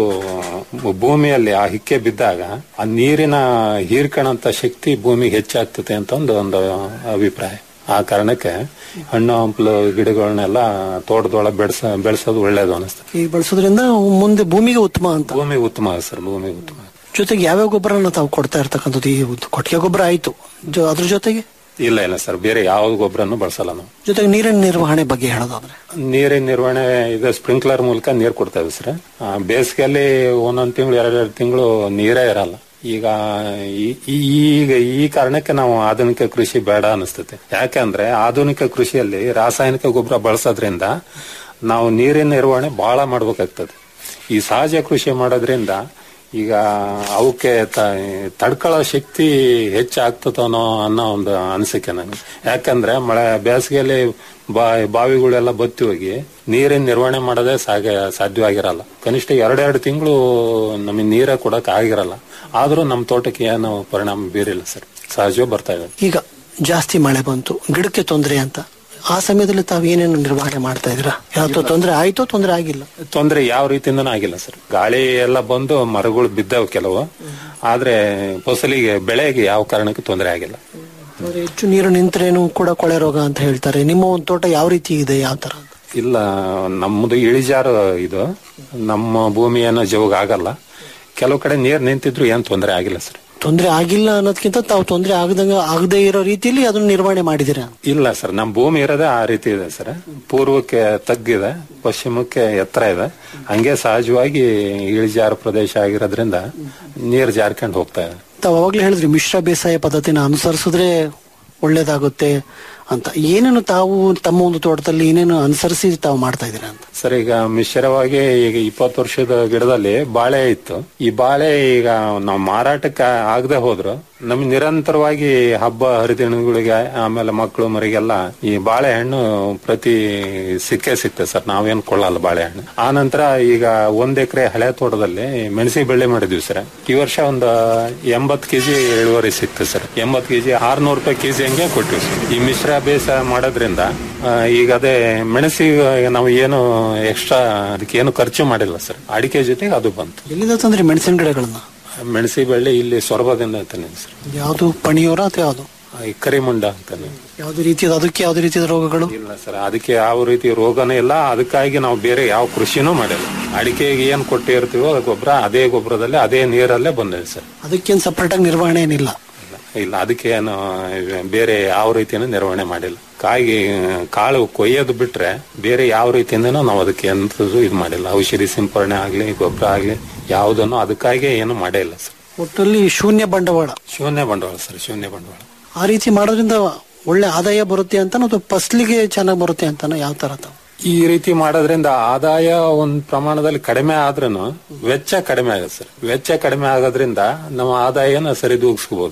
ಭೂಮಿಯಲ್ಲಿ ಆ ಹಿಕ್ಕೆ ಬಿದ್ದಾಗ ಆ ನೀರಿನ ಹೀರ್ಕಣಂತ ಶಕ್ತಿ ಭೂಮಿಗೆ ಹೆಚ್ಚಾಗ್ತದೆ ಅಂತ ಒಂದು ಒಂದು ಅಭಿಪ್ರಾಯ ಆ ಕಾರಣಕ್ಕೆ ಹಣ್ಣು ಹಂಪಲು ಗಿಡಗಳನ್ನೆಲ್ಲ ತೋಟದೊಳಗೆ ಬೆಳೆಸ ಬೆಳೆಸೋದು ಒಳ್ಳೇದು ಅನಿಸ್ತದೆ ಈ ಬಳಸೋದ್ರಿಂದ ಮುಂದೆ ಭೂಮಿಗೆ ಉತ್ತಮ ಅಂತ ಭೂಮಿ ಉತ್ತಮ ಸರ್ ಭೂಮಿ ಉತ್ತಮ ಜೊತೆಗೆ ಯಾವ್ಯಾವ ಗೊಬ್ಬರನ ತಾವು ಕೊಡ್ತಾ ಇರ್ತಕ್ಕಂಥದ್ದು ಈ ಒಂದು ಕೊಟ್ಟಿಗೆ ಗೊಬ್ಬರ ಆಯ್ತು ಜೊ- ಅದ್ರ ಜೊತೆಗೆ ಇಲ್ಲ ಇಲ್ಲ ಸರ್ ಬೇರೆ ಯಾವ ಗೊಬ್ಬರನು ಬಳಸಲ್ಲ ನಾವು ಜೊತೆಗೆ ನೀರಿನ ನಿರ್ವಹಣೆ ಬಗ್ಗೆ ಹೇಳೋದಾದ್ರೆ ನೀರಿನ ನಿರ್ವಹಣೆ ಇದು ಸ್ಪ್ರಿಂಕ್ಲರ್ ಮೂಲಕ ನೀರು ಕೊಡ್ತಾ ಇದ್ವಿ ಸರ್ ಆ, ಬೇಸಿಗೆಯಲ್ಲಿ ಒಂದೊಂದು ತಿಂಗಳು ಎರಡೆರಡು ತಿಂಗಳು ನೀರೇ ಇರಲ್ಲ ಈಗ ಈ- ಈ- ಈಗ ಈ ಕಾರಣಕ್ಕೆ ನಾವು ಆಧುನಿಕ ಕೃಷಿ ಬೇಡ ಅನಿಸ್ತದೆ ಯಾಕಂದ್ರೆ ಆಧುನಿಕ ಕೃಷಿಯಲ್ಲಿ ರಾಸಾಯನಿಕ ಗೊಬ್ಬರ ಬಳಸೋದ್ರಿಂದ ನಾವು ನೀರಿನ ನಿರ್ವಹಣೆ ಬಹಳ ಮಾಡ್ಬೇಕಾಗ್ತದೆ ಈ ಸಹಜ ಕೃಷಿ ಮಾಡೋದ್ರಿಂದ ಈಗ ಅವಕ್ಕೆ ತ- ತಡ್ಕೊಳ್ಳೋ ಶಕ್ತಿ ಹೆಚ್ಚಾಗ್ತದನೋ ಅನ್ನೋ ಒಂದು ಅನಿಸಿಕೆ ನನಗೆ ಯಾಕಂದ್ರೆ ಮಳೆ ಬೇಸಿಗೆಯಲ್ಲಿ ಬಾ ಬಾವಿಗಳೆಲ್ಲ ಬತ್ತಿ ಹೋಗಿ ನೀರಿನ ನಿರ್ವಹಣೆ ಮಾಡೋದೇ ಸಾಗ ಸಾಧ್ಯವಾಗಿರಲ್ಲ ಕನಿಷ್ಠ ಎರಡೆರಡು ತಿಂಗಳು ನಮಗೆ ನೀರೇ ಕೊಡಕ್ ಆಗಿರಲ್ಲ ಆದ್ರೂ ನಮ್ಮ ತೋಟಕ್ಕೆ ಏನು ಪರಿಣಾಮ ಬೀರಿಲ್ಲ ಸರ್ ಸಹಜವಾಗಿ ಬರ್ತಾ ಇದೆ ಈಗ ಜಾಸ್ತಿ ಮಳೆ ಬಂತು ಗಿಡಕ್ಕೆ ತೊಂದರೆ ಅಂತ ಆ ಸಮಯದಲ್ಲಿ ತಾವು ಏನೇನು ನಿರ್ವಹಣೆ ಮಾಡ್ತಾ ಇದ್ದೀರಾ ಯಾವತ್ತೋ ತೊಂದರೆ ಆಯ್ತೋ ತೊಂದರೆ ಆಗಿಲ್ಲ ತೊಂದರೆ ಯಾವ ರೀತಿಯಿಂದನೂ ಆಗಿಲ್ಲ ಸರ್ ಗಾಳಿ ಎಲ್ಲ ಬಂದು ಮರಗಳು ಬಿದ್ದವು ಕೆಲವು ಆದ್ರೆ ಫಸಲಿಗೆ ಬೆಳೆಗೆ ಯಾವ ಕಾರಣಕ್ಕೂ ತೊಂದರೆ ಆಗಿಲ್ಲ ಅಂದ್ರೆ ಹೆಚ್ಚು ನೀರು ನಿಂತ್ರೇನು ಕೂಡ ಕೊಳೆ ರೋಗ ಅಂತ ಹೇಳ್ತಾರೆ ನಿಮ್ಮ ಒಂದು ತೋಟ ಯಾವ ರೀತಿ ಇದೆ ಯಾವ ತರ ಅಂತ ಇಲ್ಲ ನಮ್ಮದು ಇಳಿಜಾರು ಇದು ನಮ್ಮ ಭೂಮಿ ಏನೋ ಜೋಗ ಆಗಲ್ಲ ಕೆಲವು ಕಡೆ ನೀರ್ ನಿಂತಿದ್ರು ಏನ್ ತೊಂದರೆ ಆಗಿಲ್ಲ ಸರ್ ತೊಂದರೆ ಆಗಿಲ್ಲ ಅನ್ನೋದಕ್ಕಿಂತ ತಾವು ತೊಂದರೆ ಆಗದಂಗ ಆಗದೆ ಇರೋ ರೀತಿಯಲ್ಲಿ ಅದನ್ನ ನಿರ್ವಹಣೆ ಮಾಡಿದಿರಾ ಇಲ್ಲ ಸರ್ ನಮ್ಮ ಭೂಮಿ ಇರೋದೇ ಆ ರೀತಿ ಇದೆ ಸರ್ ಪೂರ್ವಕ್ಕೆ ತಗ್ಗಿದೆ ಪಶ್ಚಿಮಕ್ಕೆ ಎತ್ತರ ಇದೆ ಹಂಗೆ ಸಹಜವಾಗಿ ಇಳಿಜಾರು ಪ್ರದೇಶ ಆಗಿರೋದ್ರಿಂದ ನೀರು ಜಾರ್ಕೊಂಡು ಹೋಗ್ತಾ ಇದೆ ತಾವು ಅವಾಗ್ಲೇ ಹೇಳಿದ್ರಿ ಮಿಶ್ರ ಬೇಸಾಯ ಪದ್ಧತಿನ ಅನುಸರಿಸಿದ್ರೆ ಒಳ್ಳೇದಾಗುತ್ತೆ ಅಂತ ಏನೇನು ತಾವು ತಮ್ಮ ಒಂದು ತೋಟದಲ್ಲಿ ಏನೇನು ಅನುಸರಿಸಿ ತಾವು ಮಾಡ್ತಾ ಇದ್ದೀರಾ ಅಂತ ಸರ್ ಈಗ ಮಿಶ್ರವಾಗಿ ಈಗ ಇಪ್ಪತ್ತು ವರ್ಷದ ಗಿಡದಲ್ಲಿ ಬಾಳೆ ಇತ್ತು ಈ ಬಾಳೆ ಈಗ ನಾವು ಮಾರಾಟಕ್ಕೆ ಆಗದೆ ಹೋದ್ರು ನಮ್ಗೆ ನಿರಂತರವಾಗಿ ಹಬ್ಬ ಹರಿದಿನಗಳಿಗೆ ಆಮೇಲೆ ಮಕ್ಕಳು ಮರಿಗೆಲ್ಲ ಈ ಬಾಳೆಹಣ್ಣು ಪ್ರತಿ ಸಿಕ್ಕೇ ಸಿಕ್ತೆ ಸರ್ ನಾವೇನು ಕೊಳ್ಳಲ್ಲ ಬಾಳೆಹಣ್ಣು ಆ ನಂತರ ಈಗ ಒಂದ್ ಎಕರೆ ಹಳೆ ತೋಟದಲ್ಲಿ ಮೆಣಸಿ ಬೆಳೆ ಮಾಡಿದ್ವಿ ಸರ್ ಈ ವರ್ಷ ಒಂದು ಎಂಬತ್ ಕೆಜಿ ಇಳುವರಿ ಸಿಕ್ತು ಸರ್ ಎಂಬತ್ ಕೆಜಿ ಆರ್ನೂರು ರೂಪಾಯಿ ಕೆಜಿ ಹಂಗೆ ಕೊಟ್ಟಿವಿ ಸರ್ ಈ ಮಿಶ್ರ ಬೇಸಾಯ ಮಾಡೋದ್ರಿಂದ ಆ, ಈಗ ಅದೇ ಮೆಣಸಿಗೆ ನಾವು ಏನು ಎಕ್ಸ್ಟ್ರಾ ಅದಕ್ಕೆ ಏನು ಖರ್ಚು ಮಾಡಿಲ್ಲ ಸರ್ ಅಡಿಕೆ ಜೊತೆಗೆ ಅದು ಬಂತು ಎಲ್ಲಿಂದ ತಂದ್ರಿ ಮೆಣಸಿನ ಗಿಡಗಳನ್ನ ಮೆಣಸಿ ಬಳ್ಳಿ ಇಲ್ಲಿ ಸೊರಬದಿಂದ ಅಂತಾನೆ ಸರ್ ಯಾವ್ದು ಪಣಿಯೋರ ಅಥವಾ ಯಾವ್ದು ಈ ಕರಿಮುಂಡ ಅಂತಾನೆ ಯಾವ್ದು ರೀತಿಯಾದ ಅದಕ್ಕೆ ಯಾವ್ದು ರೀತಿಯಾದ ರೋಗಗಳು ಇಲ್ಲ ಸರ್ ಅದಕ್ಕೆ ಯಾವ ರೀತಿ ರೋಗನೂ ಇಲ್ಲ ಅದಕ್ಕಾಗಿ ನಾವು ಬೇರೆ ಯಾವ ಕೃಷಿನೂ ಮಾಡಿಲ್ಲ ಅಡಿಕೆಗೆ ಏನ್ ಕೊಟ್ಟಿರ್ತೀವೋ ಗೊಬ್ಬರ ಅದೇ ಗೊಬ್ಬರದಲ್ಲಿ ಅದೇ ನೀರಲ್ಲೇ ಬಂದಿದೆ ಸರ್ ಅದಕ್ಕೇನು ಸಪರೇಟ್ ಆಗಿ ನಿರ್ವಹಣೆ ಏನಿಲ್ಲ ಇಲ್ಲ ಅದಕ್ಕೆ ಏನು ಬೇರೆ ಯಾವ ರೀತಿಯೂ ನಿರ್ವಹಣೆ ಮಾಡಿಲ್ಲ ಕಾಯಿ ಕಾಳು ಕೊಯ್ಯೋದು ಬಿಟ್ರೆ ಬೇರೆ ಯಾವ ರೀತಿಯಿಂದನೂ ನಾವು ಅದಕ್ಕೆ ಎಂತದ್ದು ಇದು ಮಾಡಿಲ್ಲ ಔಷಧಿ ಸಿಂಪರಣೆ ಆಗ್ಲಿ ಗೊಬ್ಬರ ಆಗ್ಲಿ ಯಾವುದನ್ನು ಅದಕ್ಕಾಗಿ ಏನು ಮಾಡೇ ಇಲ್ಲ ಸರ್ ಒಟ್ಟಲ್ಲಿ ಶೂನ್ಯ ಬಂಡವಾಳ ಶೂನ್ಯ ಬಂಡವಾಳ ಸರ್ ಶೂನ್ಯ ಬಂಡವಾಳ ಆ ರೀತಿ ಮಾಡೋದ್ರಿಂದ ಒಳ್ಳೆ ಆದಾಯ ಬರುತ್ತೆ ಅಂತ ಅಥವಾ ಫಸ್ಲಿಗೆ ಚೆನ್ನಾಗಿ ಬರುತ್ತೆ ಅಂತಾನ ಯಾವ ತರ ತಾವು ಈ ರೀತಿ ಮಾಡೋದ್ರಿಂದ ಆದಾಯ ಒಂದ್ ಪ್ರಮಾಣದಲ್ಲಿ ಕಡಿಮೆ ಆದ್ರೂ ವೆಚ್ಚ ಕಡಿಮೆ ಆಗುತ್ತೆ ಸರ್ ವೆಚ್ಚ ಕಡಿಮೆ ಆಗೋದ್ರಿಂದ ನಮ್ಮ ಆದಾಯನ ಸರಿದೂಗಿಸ್ಕೋಬಹುದು ಸರ್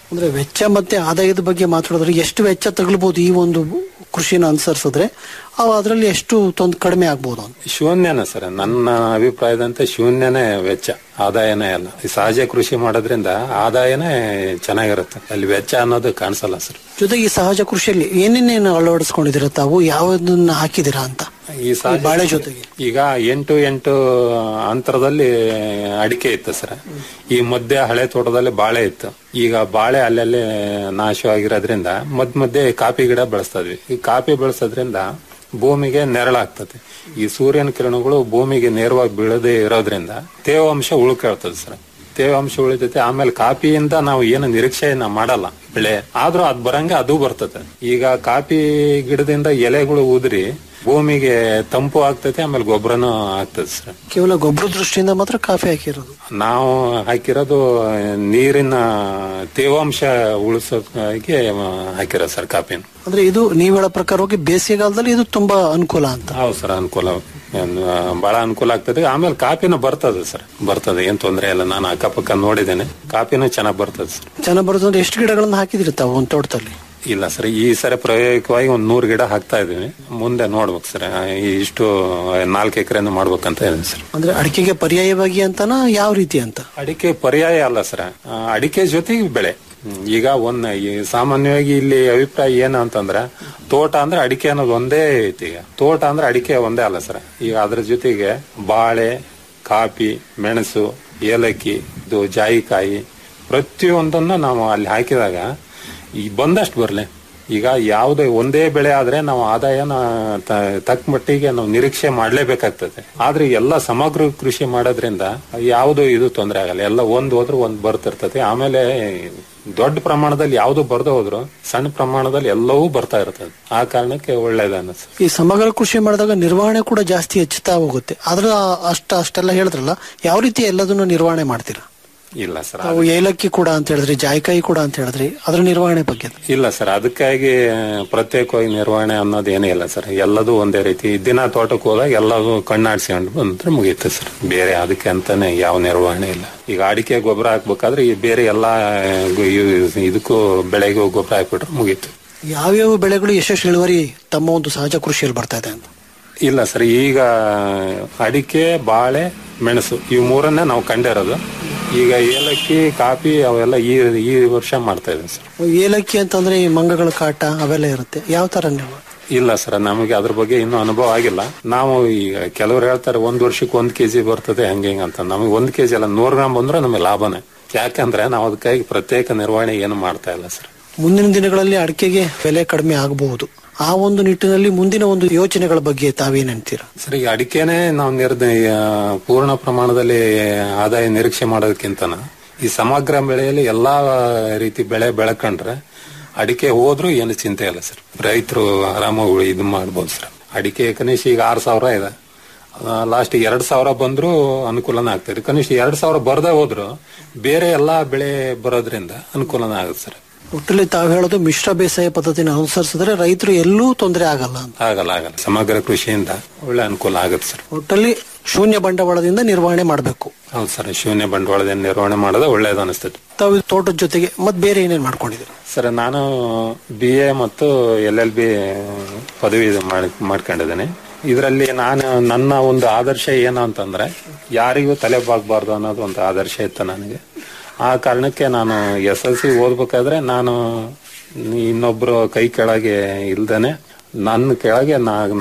ಅಂದ್ರೆ ವೆಚ್ಚ ಮತ್ತೆ ಆದಾಯದ ಬಗ್ಗೆ ಮಾತಾಡಿದ್ರೆ ಎಷ್ಟು ವೆಚ್ಚ ತಗಲ್ಬಹುದು ಈ ಒಂದು ಕೃಷಿನ ಅನುಸರಿಸಿದ್ರೆ ಅವು ಅದರಲ್ಲಿ ಎಷ್ಟು ತೊಂದ್ ಕಡಿಮೆ ಆಗ್ಬೋದು ಅಂತ ಶೂನ್ಯನೇ ಸರ್ ನನ್ನ ಅಭಿಪ್ರಾಯದಂತೆ ಶೂನ್ಯನೇ ವೆಚ್ಚ ಆದಾಯನೇ ಅಲ್ಲ ಈ ಸಹಜ ಕೃಷಿ ಮಾಡೋದ್ರಿಂದ ಆದಾಯನೇ ಚೆನ್ನಾಗಿರುತ್ತೆ ಅಲ್ಲಿ ವೆಚ್ಚ ಅನ್ನೋದು ಕಾಣಿಸಲ್ಲ ಸರ್ ಜೊತೆಗೆ ಈ ಸಹಜ ಕೃಷಿಯಲ್ಲಿ ಏನೇನೇನು ಅಳವಡಿಸ್ಕೊಂಡಿದ್ದೀರಾ ತಾವು ಯಾವ್ದನ್ನ ಹಾಕಿದ್ದೀರಾ ಅಂತ ಈ ಸಹಜ ಬಾಳೆ ಜೊತೆಗೆ ಈಗ ಎಂಟು ಎಂಟು ಅಂತರದಲ್ಲಿ ಅಡಿಕೆ ಇತ್ತು ಸರ್ ಈ ಮಧ್ಯೆ ಹಳೆ ತೋಟದಲ್ಲಿ ಬಾಳೆ ಇತ್ತು ಈಗ ಬಾಳೆ ಅಲ್ಲಲ್ಲಿ ನಾಶವಾಗಿರೋದ್ರಿಂದ ಮಧ್ಯ ಮಧ್ಯೆ ಕಾಫಿ ಗಿಡ ಬೆಳೆಸ್ತಾ ಇದ್ವಿ ಈ ಕಾಫಿ ಬೆಳೆಸೋದ್ರಿಂದ ಭೂಮಿಗೆ ನೆರಳಾಗ್ತದೆ ಈ ಸೂರ್ಯನ ಕಿರಣಗಳು ಭೂಮಿಗೆ ನೇರವಾಗಿ ಬೀಳದೇ ಇರೋದ್ರಿಂದ ತೇವಾಂಶ ಉಳ್ಕೊಳ್ತದೆ ಸರ್ ತೇವಾಂಶ ಉಳಿತೈತೆ ಆಮೇಲೆ ಕಾಫಿಯಿಂದ ನಾವು ಏನು ನಿರೀಕ್ಷೆಯನ್ನ ಮಾಡಲ್ಲ ಬೆಳೆ ಆದ್ರೂ ಅದ್ ಬರಂಗೆ ಅದು ಬರ್ತದೆ ಈಗ ಕಾಫಿ ಗಿಡದಿಂದ ಎಲೆಗಳು ಉದುರಿ ಭೂಮಿಗೆ ತಂಪು ಆಗ್ತೈತೆ ಆಮೇಲೆ ಗೊಬ್ಬರನೂ ಆಗ್ತದೆ ಸರ್ ಕೇವಲ ಗೊಬ್ಬರ ದೃಷ್ಟಿಯಿಂದ ಮಾತ್ರ ಕಾಫಿ ಹಾಕಿರೋದು ನಾವು ಹಾಕಿರೋದು ನೀರಿನ ತೇವಾಂಶ ಉಳಿಸೋಕೆ ಹಾಕಿರೋ ಸರ್ ಕಾಫಿನ ಅಂದ್ರೆ ಇದು ನೀವ್ ಹೇಳೋ ಪ್ರಕಾರವಾಗಿ ಬೇಸಿಗೆಗಾಲದಲ್ಲಿ ಇದು ತುಂಬಾ ಅನುಕೂಲ ಅಂತ ಹೌದು ಸರ್ ಅನುಕೂಲ ಏನ್, ಆ, ಬಹಳ ಅನುಕೂಲ ಆಗ್ತದೆ ಆಮೇಲೆ ಕಾಫಿನೂ ಬರ್ತದೆ ಸರ್ ಬರ್ತದೆ ಏನ್ ತೊಂದರೆ ಇಲ್ಲ ನಾನು ಅಕ್ಕಪಕ್ಕ ನೋಡಿದ್ದೇನೆ ಕಾಫಿನೂ ಚೆನ್ನಾಗಿ ಬರ್ತದೆ ಸರ್ ಚೆನ್ನಾಗ್ ಬರೋದು ಅಂದ್ರೆ ಎಷ್ಟು ಗಿಡಗಳನ್ನ ಹಾಕಿದಿರಿ ತಾವು ಒಂದು ತೋಟದಲ್ಲಿ ಇಲ್ಲ ಸರ್ ಈ ಸರಿ ಪ್ರಾಯೋಗಿಕವಾಗಿ ಒಂದ್ ನೂರು ಗಿಡ ಹಾಕ್ತಾ ಇದೀವಿ ಮುಂದೆ ನೋಡ್ಬೇಕು ಸರ್ ಆ, ಈ ಇಷ್ಟು ನಾಲ್ಕು ಎಕರೆನ ಮಾಡ್ಬೇಕಂತ ಇದೆ ಸರ್ ಅಂದ್ರೆ ಅಡಿಕೆಗೆ ಪರ್ಯಾಯವಾಗಿ ಅಂತನಾ ಯಾವ ರೀತಿ ಅಂತ ಅಡಿಕೆ ಪರ್ಯಾಯ ಅಲ್ಲ ಸರ್ ಆ, ಅಡಿಕೆ ಜೊತೆಗೆ ಬೆಳೆ ಹ್ಮ್, ಈಗ ಒಂದ್ ಈ ಸಾಮಾನ್ಯವಾಗಿ ಇಲ್ಲಿ ಅಭಿಪ್ರಾಯ ಏನು ಅಂತಂದ್ರೆ ತೋಟ ಅಂದ್ರೆ ಅಡಿಕೆ ಅನ್ನೋದು ಒಂದೇ ಐತಿ ಈಗ ತೋಟ ಅಂದ್ರೆ ಅಡಿಕೆ ಒಂದೇ ಅಲ್ಲ ಸರ್ ಈಗ ಅದ್ರ ಜೊತೆಗೆ ಬಾಳೆ ಕಾಫಿ ಮೆಣಸು ಏಲಕ್ಕಿ ಇದು ಜಾಯಿಕಾಯಿ ಪ್ರತಿಯೊಂದನ್ನ ನಾವು ಅಲ್ಲಿ ಹಾಕಿದಾಗ ಈ ಬಂದಷ್ಟು ಬರ್ಲಿ ಈಗ ಯಾವುದೇ ಒಂದೇ ಬೆಳೆ ಆದ್ರೆ ನಾವು ಆದಾಯನ ತ- ತಕ್ಕ ಮಟ್ಟಿಗೆ ನಾವು ನಿರೀಕ್ಷೆ ಮಾಡ್ಲೇಬೇಕಾಗ್ತದೆ ಆದ್ರೆ ಎಲ್ಲ ಸಮಗ್ರ ಕೃಷಿ ಮಾಡೋದ್ರಿಂದ ಯಾವುದು ಇದು ತೊಂದರೆ ಆಗಲ್ಲ ಎಲ್ಲ ಒಂದ್ ಹೋದ್ರೆ ಒಂದ್ ಬರ್ತಿರ್ತದೆ ಆಮೇಲೆ ದೊಡ್ಡ ಪ್ರಮಾಣದಲ್ಲಿ ಯಾವ್ದು ಬರ್ದೇ ಹೋದ್ರು ಸಣ್ಣ ಪ್ರಮಾಣದಲ್ಲಿ ಎಲ್ಲವೂ ಬರ್ತಾ ಇರ್ತದೆ ಆ ಕಾರಣಕ್ಕೆ ಒಳ್ಳೇದನ್ನಿಸ್ ಈ ಸಮಗ್ರ ಕೃಷಿ ಮಾಡಿದಾಗ ನಿರ್ವಹಣೆ ಕೂಡ ಜಾಸ್ತಿ ಹೆಚ್ಚುತ್ತಾ ಹೋಗುತ್ತೆ ಆದ್ರೆ ಆ- ಅಷ್ಟ ಅಷ್ಟೆಲ್ಲ ಹೇಳಿದ್ರಲ್ಲ ಯಾವ ರೀತಿ ಎಲ್ಲದನ್ನು ನಿರ್ವಹಣೆ ಮಾಡ್ತೀರಾ ಇಲ್ಲ ಸರ್ ತಾವು ಏಲಕ್ಕಿ ಕೂಡ ಅಂತ ಹೇಳಿದ್ರಿ ಜಾಯ್ಕಾಯಿ ಕೂಡ ಅಂತ ಹೇಳಿದ್ರಿ ಅದ್ರ ನಿರ್ವಹಣೆ ಬಗ್ಗೆ ಇಲ್ಲ ಸರ್ ಅದಕ್ಕಾಗಿ ಪ್ರತ್ಯೇಕವಾಗಿ ನಿರ್ವಹಣೆ ಅನ್ನೋದು ಏನೇ ಇಲ್ಲ ಸರ್ ಎಲ್ಲದೂ ಒಂದೇ ರೀತಿ ದಿನ ತೋಟಕ್ಕೆ ಹೋದಾಗ ಎಲ್ಲದೂ ಕಣ್ಣಾಡ್ಸ್ಕೊಂಡು ಬಂದ್ರೆ ಮುಗೀತು ಸರ್ ಬೇರೆ ಅದಕ್ಕೆ ಅಂತಾನೆ ಯಾವ ನಿರ್ವಹಣೆ ಇಲ್ಲ ಈಗ ಅಡಿಕೆ ಗೊಬ್ಬರ ಹಾಕ್ಬೇಕಾದ್ರೆ ಈ ಬೇರೆ ಎಲ್ಲಾ ಗು- ಇವ್- ಇದಕ್ಕೂ ಬೆಳೆಗೂ ಗೊಬ್ಬರ ಹಾಕ್ಬಿಟ್ರೆ ಮುಗೀತು ಯಾವ್ಯಾವ ಬೆಳೆಗಳು ಯಶಸ್ವಿ ಇಳುವರಿ ತಮ್ಮ ಒಂದು ಸಹಜ ಕೃಷಿಯಲ್ಲಿ ಬರ್ತಾ ಇದೆ ಅಂತ ಇಲ್ಲ ಸರ್ ಈಗ ಅಡಿಕೆ ಬಾಳೆ ಮೆಣಸು ಇವು ಮೂರನ್ನೇ ನಾವು ಕಂಡಿರೋದು ಈಗ ಏಲಕ್ಕಿ ಕಾಫಿ ಅವೆಲ್ಲ ಈ ಈ ವರ್ಷ ಮಾಡ್ತಾ ಇದ್ದೀವಿ ಸರ್ ಏಲಕ್ಕಿ ಅಂತಂದ್ರೆ ಈ ಮಂಗಗಳ ಕಾಟ ಅವೆಲ್ಲ ಇರುತ್ತೆ ಯಾವ ತರ ನೀವು ಇಲ್ಲ ಸರ್ ನಮಗೆ ಅದ್ರ ಬಗ್ಗೆ ಇನ್ನೂ ಅನುಭವ ಆಗಿಲ್ಲ ನಾವು ಈಗ ಕೆಲವರು ಹೇಳ್ತಾರೆ ಒಂದ್ ವರ್ಷಕ್ಕೆ ಒಂದ್ ಕೆಜಿ ಬರ್ತದೆ ಹಂಗೆ ಹಿಂಗೆ ಅಂತ ನಮಗೆ ಒಂದ್ ಕೆಜಿ ಅಲ್ಲ ನೂರ್ ಗ್ರಾಮ್ ಬಂದ್ರೆ ನಮಗೆ ಲಾಭನೇ ಯಾಕಂದ್ರೆ ನಾವು ಅದಕ್ಕಾಗಿ ಪ್ರತ್ಯೇಕ ನಿರ್ವಹಣೆ ಏನು ಮಾಡ್ತಾ ಇಲ್ಲ ಸರ್ ಮುಂದಿನ ದಿನಗಳಲ್ಲಿ ಅಡಿಕೆಗೆ ಬೆಲೆ ಕಡಿಮೆ ಆಗಬಹುದು ಆ ಒಂದು ನಿಟ್ಟಿನಲ್ಲಿ ಮುಂದಿನ ಒಂದು ಯೋಚನೆಗಳ ಬಗ್ಗೆ ತಾವೇನ್ ಅಂತೀರಾ ಸರ್ ಈಗ ಅಡಿಕೆನೆ ನಾವು ನಿರ್ದ ಆ, ಪೂರ್ಣ ಪ್ರಮಾಣದಲ್ಲಿ ಆದಾಯ ನಿರೀಕ್ಷೆ ಮಾಡೋದಕ್ಕಿಂತನ ಈ ಸಮಗ್ರ ಬೆಳೆಯಲ್ಲಿ ಎಲ್ಲಾ ರೀತಿ ಬೆಳೆ ಬೆಳ್ಕೊಂಡ್ರೆ ಅಡಿಕೆ ಹೋದ್ರೂ ಏನು ಚಿಂತೆ ಇಲ್ಲ ಸರ್ ರೈತರು ಆರಾಮಾಗಿ ಇದು ಮಾಡ್ಬೋದು ಸರ್ ಅಡಿಕೆ ಕನಿಷ್ಠ ಈಗ ಆರು ಸಾವಿರ ಇದೆ ಲಾಸ್ಟ್ ಎರಡ್ ಸಾವಿರ ಬಂದ್ರೂ ಅನುಕೂಲನ ಆಗ್ತದೆ ಕನಿಷ್ಠ ಎರಡ್ ಸಾವಿರ ಬರ್ದೇ ಹೋದ್ರು ಬೇರೆ ಎಲ್ಲಾ ಬೆಳೆ ಬರೋದ್ರಿಂದ ಅನುಕೂಲನ ಆಗುತ್ತೆ ಸರ್ ಒಟ್ಟಲ್ಲಿ ತಾವು ಹೇಳೋದು ಮಿಶ್ರ ಬೇಸಾಯ ಪದ್ಧತಿನ ಅನುಸರಿಸಿದ್ರೆ ರೈತರು ಎಲ್ಲೂ ತೊಂದರೆ ಆಗಲ್ಲ ಅಂತ ಆಗಲ್ಲ ಆಗಲ್ಲ ಸಮಗ್ರ ಕೃಷಿಯಿಂದ ಒಳ್ಳೆ ಅನುಕೂಲ ಆಗುತ್ತೆ ಸರ್ ಒಟ್ಟಲ್ಲಿ ಶೂನ್ಯ ಬಂಡವಾಳದಿಂದ ನಿರ್ವಹಣೆ ಮಾಡಬೇಕು ಹೌದು ಸರ್ ಶೂನ್ಯ ಬಂಡವಾಳದಿಂದ ನಿರ್ವಹಣೆ ಮಾಡೋದು ಒಳ್ಳೇದು ಅನಿಸ್ತದೆ ತಾವು ಇದು ತೋಟದ ಜೊತೆಗೆ ಮತ್ ಬೇರೆ ಏನೇನ್ ಮಾಡ್ಕೊಂಡಿದ್ದೀರಾ ಸರ್ ನಾನು ಬಿ ಎ ಮತ್ತು ಎಲ್ ಎಲ್ ಬಿ ಪದವಿ ಇದು ಮಾಡ್- ಮಾಡ್ಕೊಂಡಿದ್ದೇನೆ ಇದರಲ್ಲಿ ನಾನು ನನ್ನ ಒಂದು ಆದರ್ಶ ಏನು ಅಂತಂದ್ರೆ ಯಾರಿಗೂ ತಲೆ ಬಾಗಬಾರ್ದು ಅನ್ನೋದು ಒಂದು ಆದರ್ಶ ಇತ್ತು ನನಗೆ ಆ ಕಾರಣಕ್ಕೆ ನಾನು ಎಸ್ ಎಲ್ ಸಿ ಓದ್ಬೇಕಾದ್ರೆ ನಾನು ಇನ್ನೊಬ್ರು ಕೈ ಕೆಳಗೆ ಇಲ್ದೇನೆ ನನ್ನ ಕೆಳಗೆ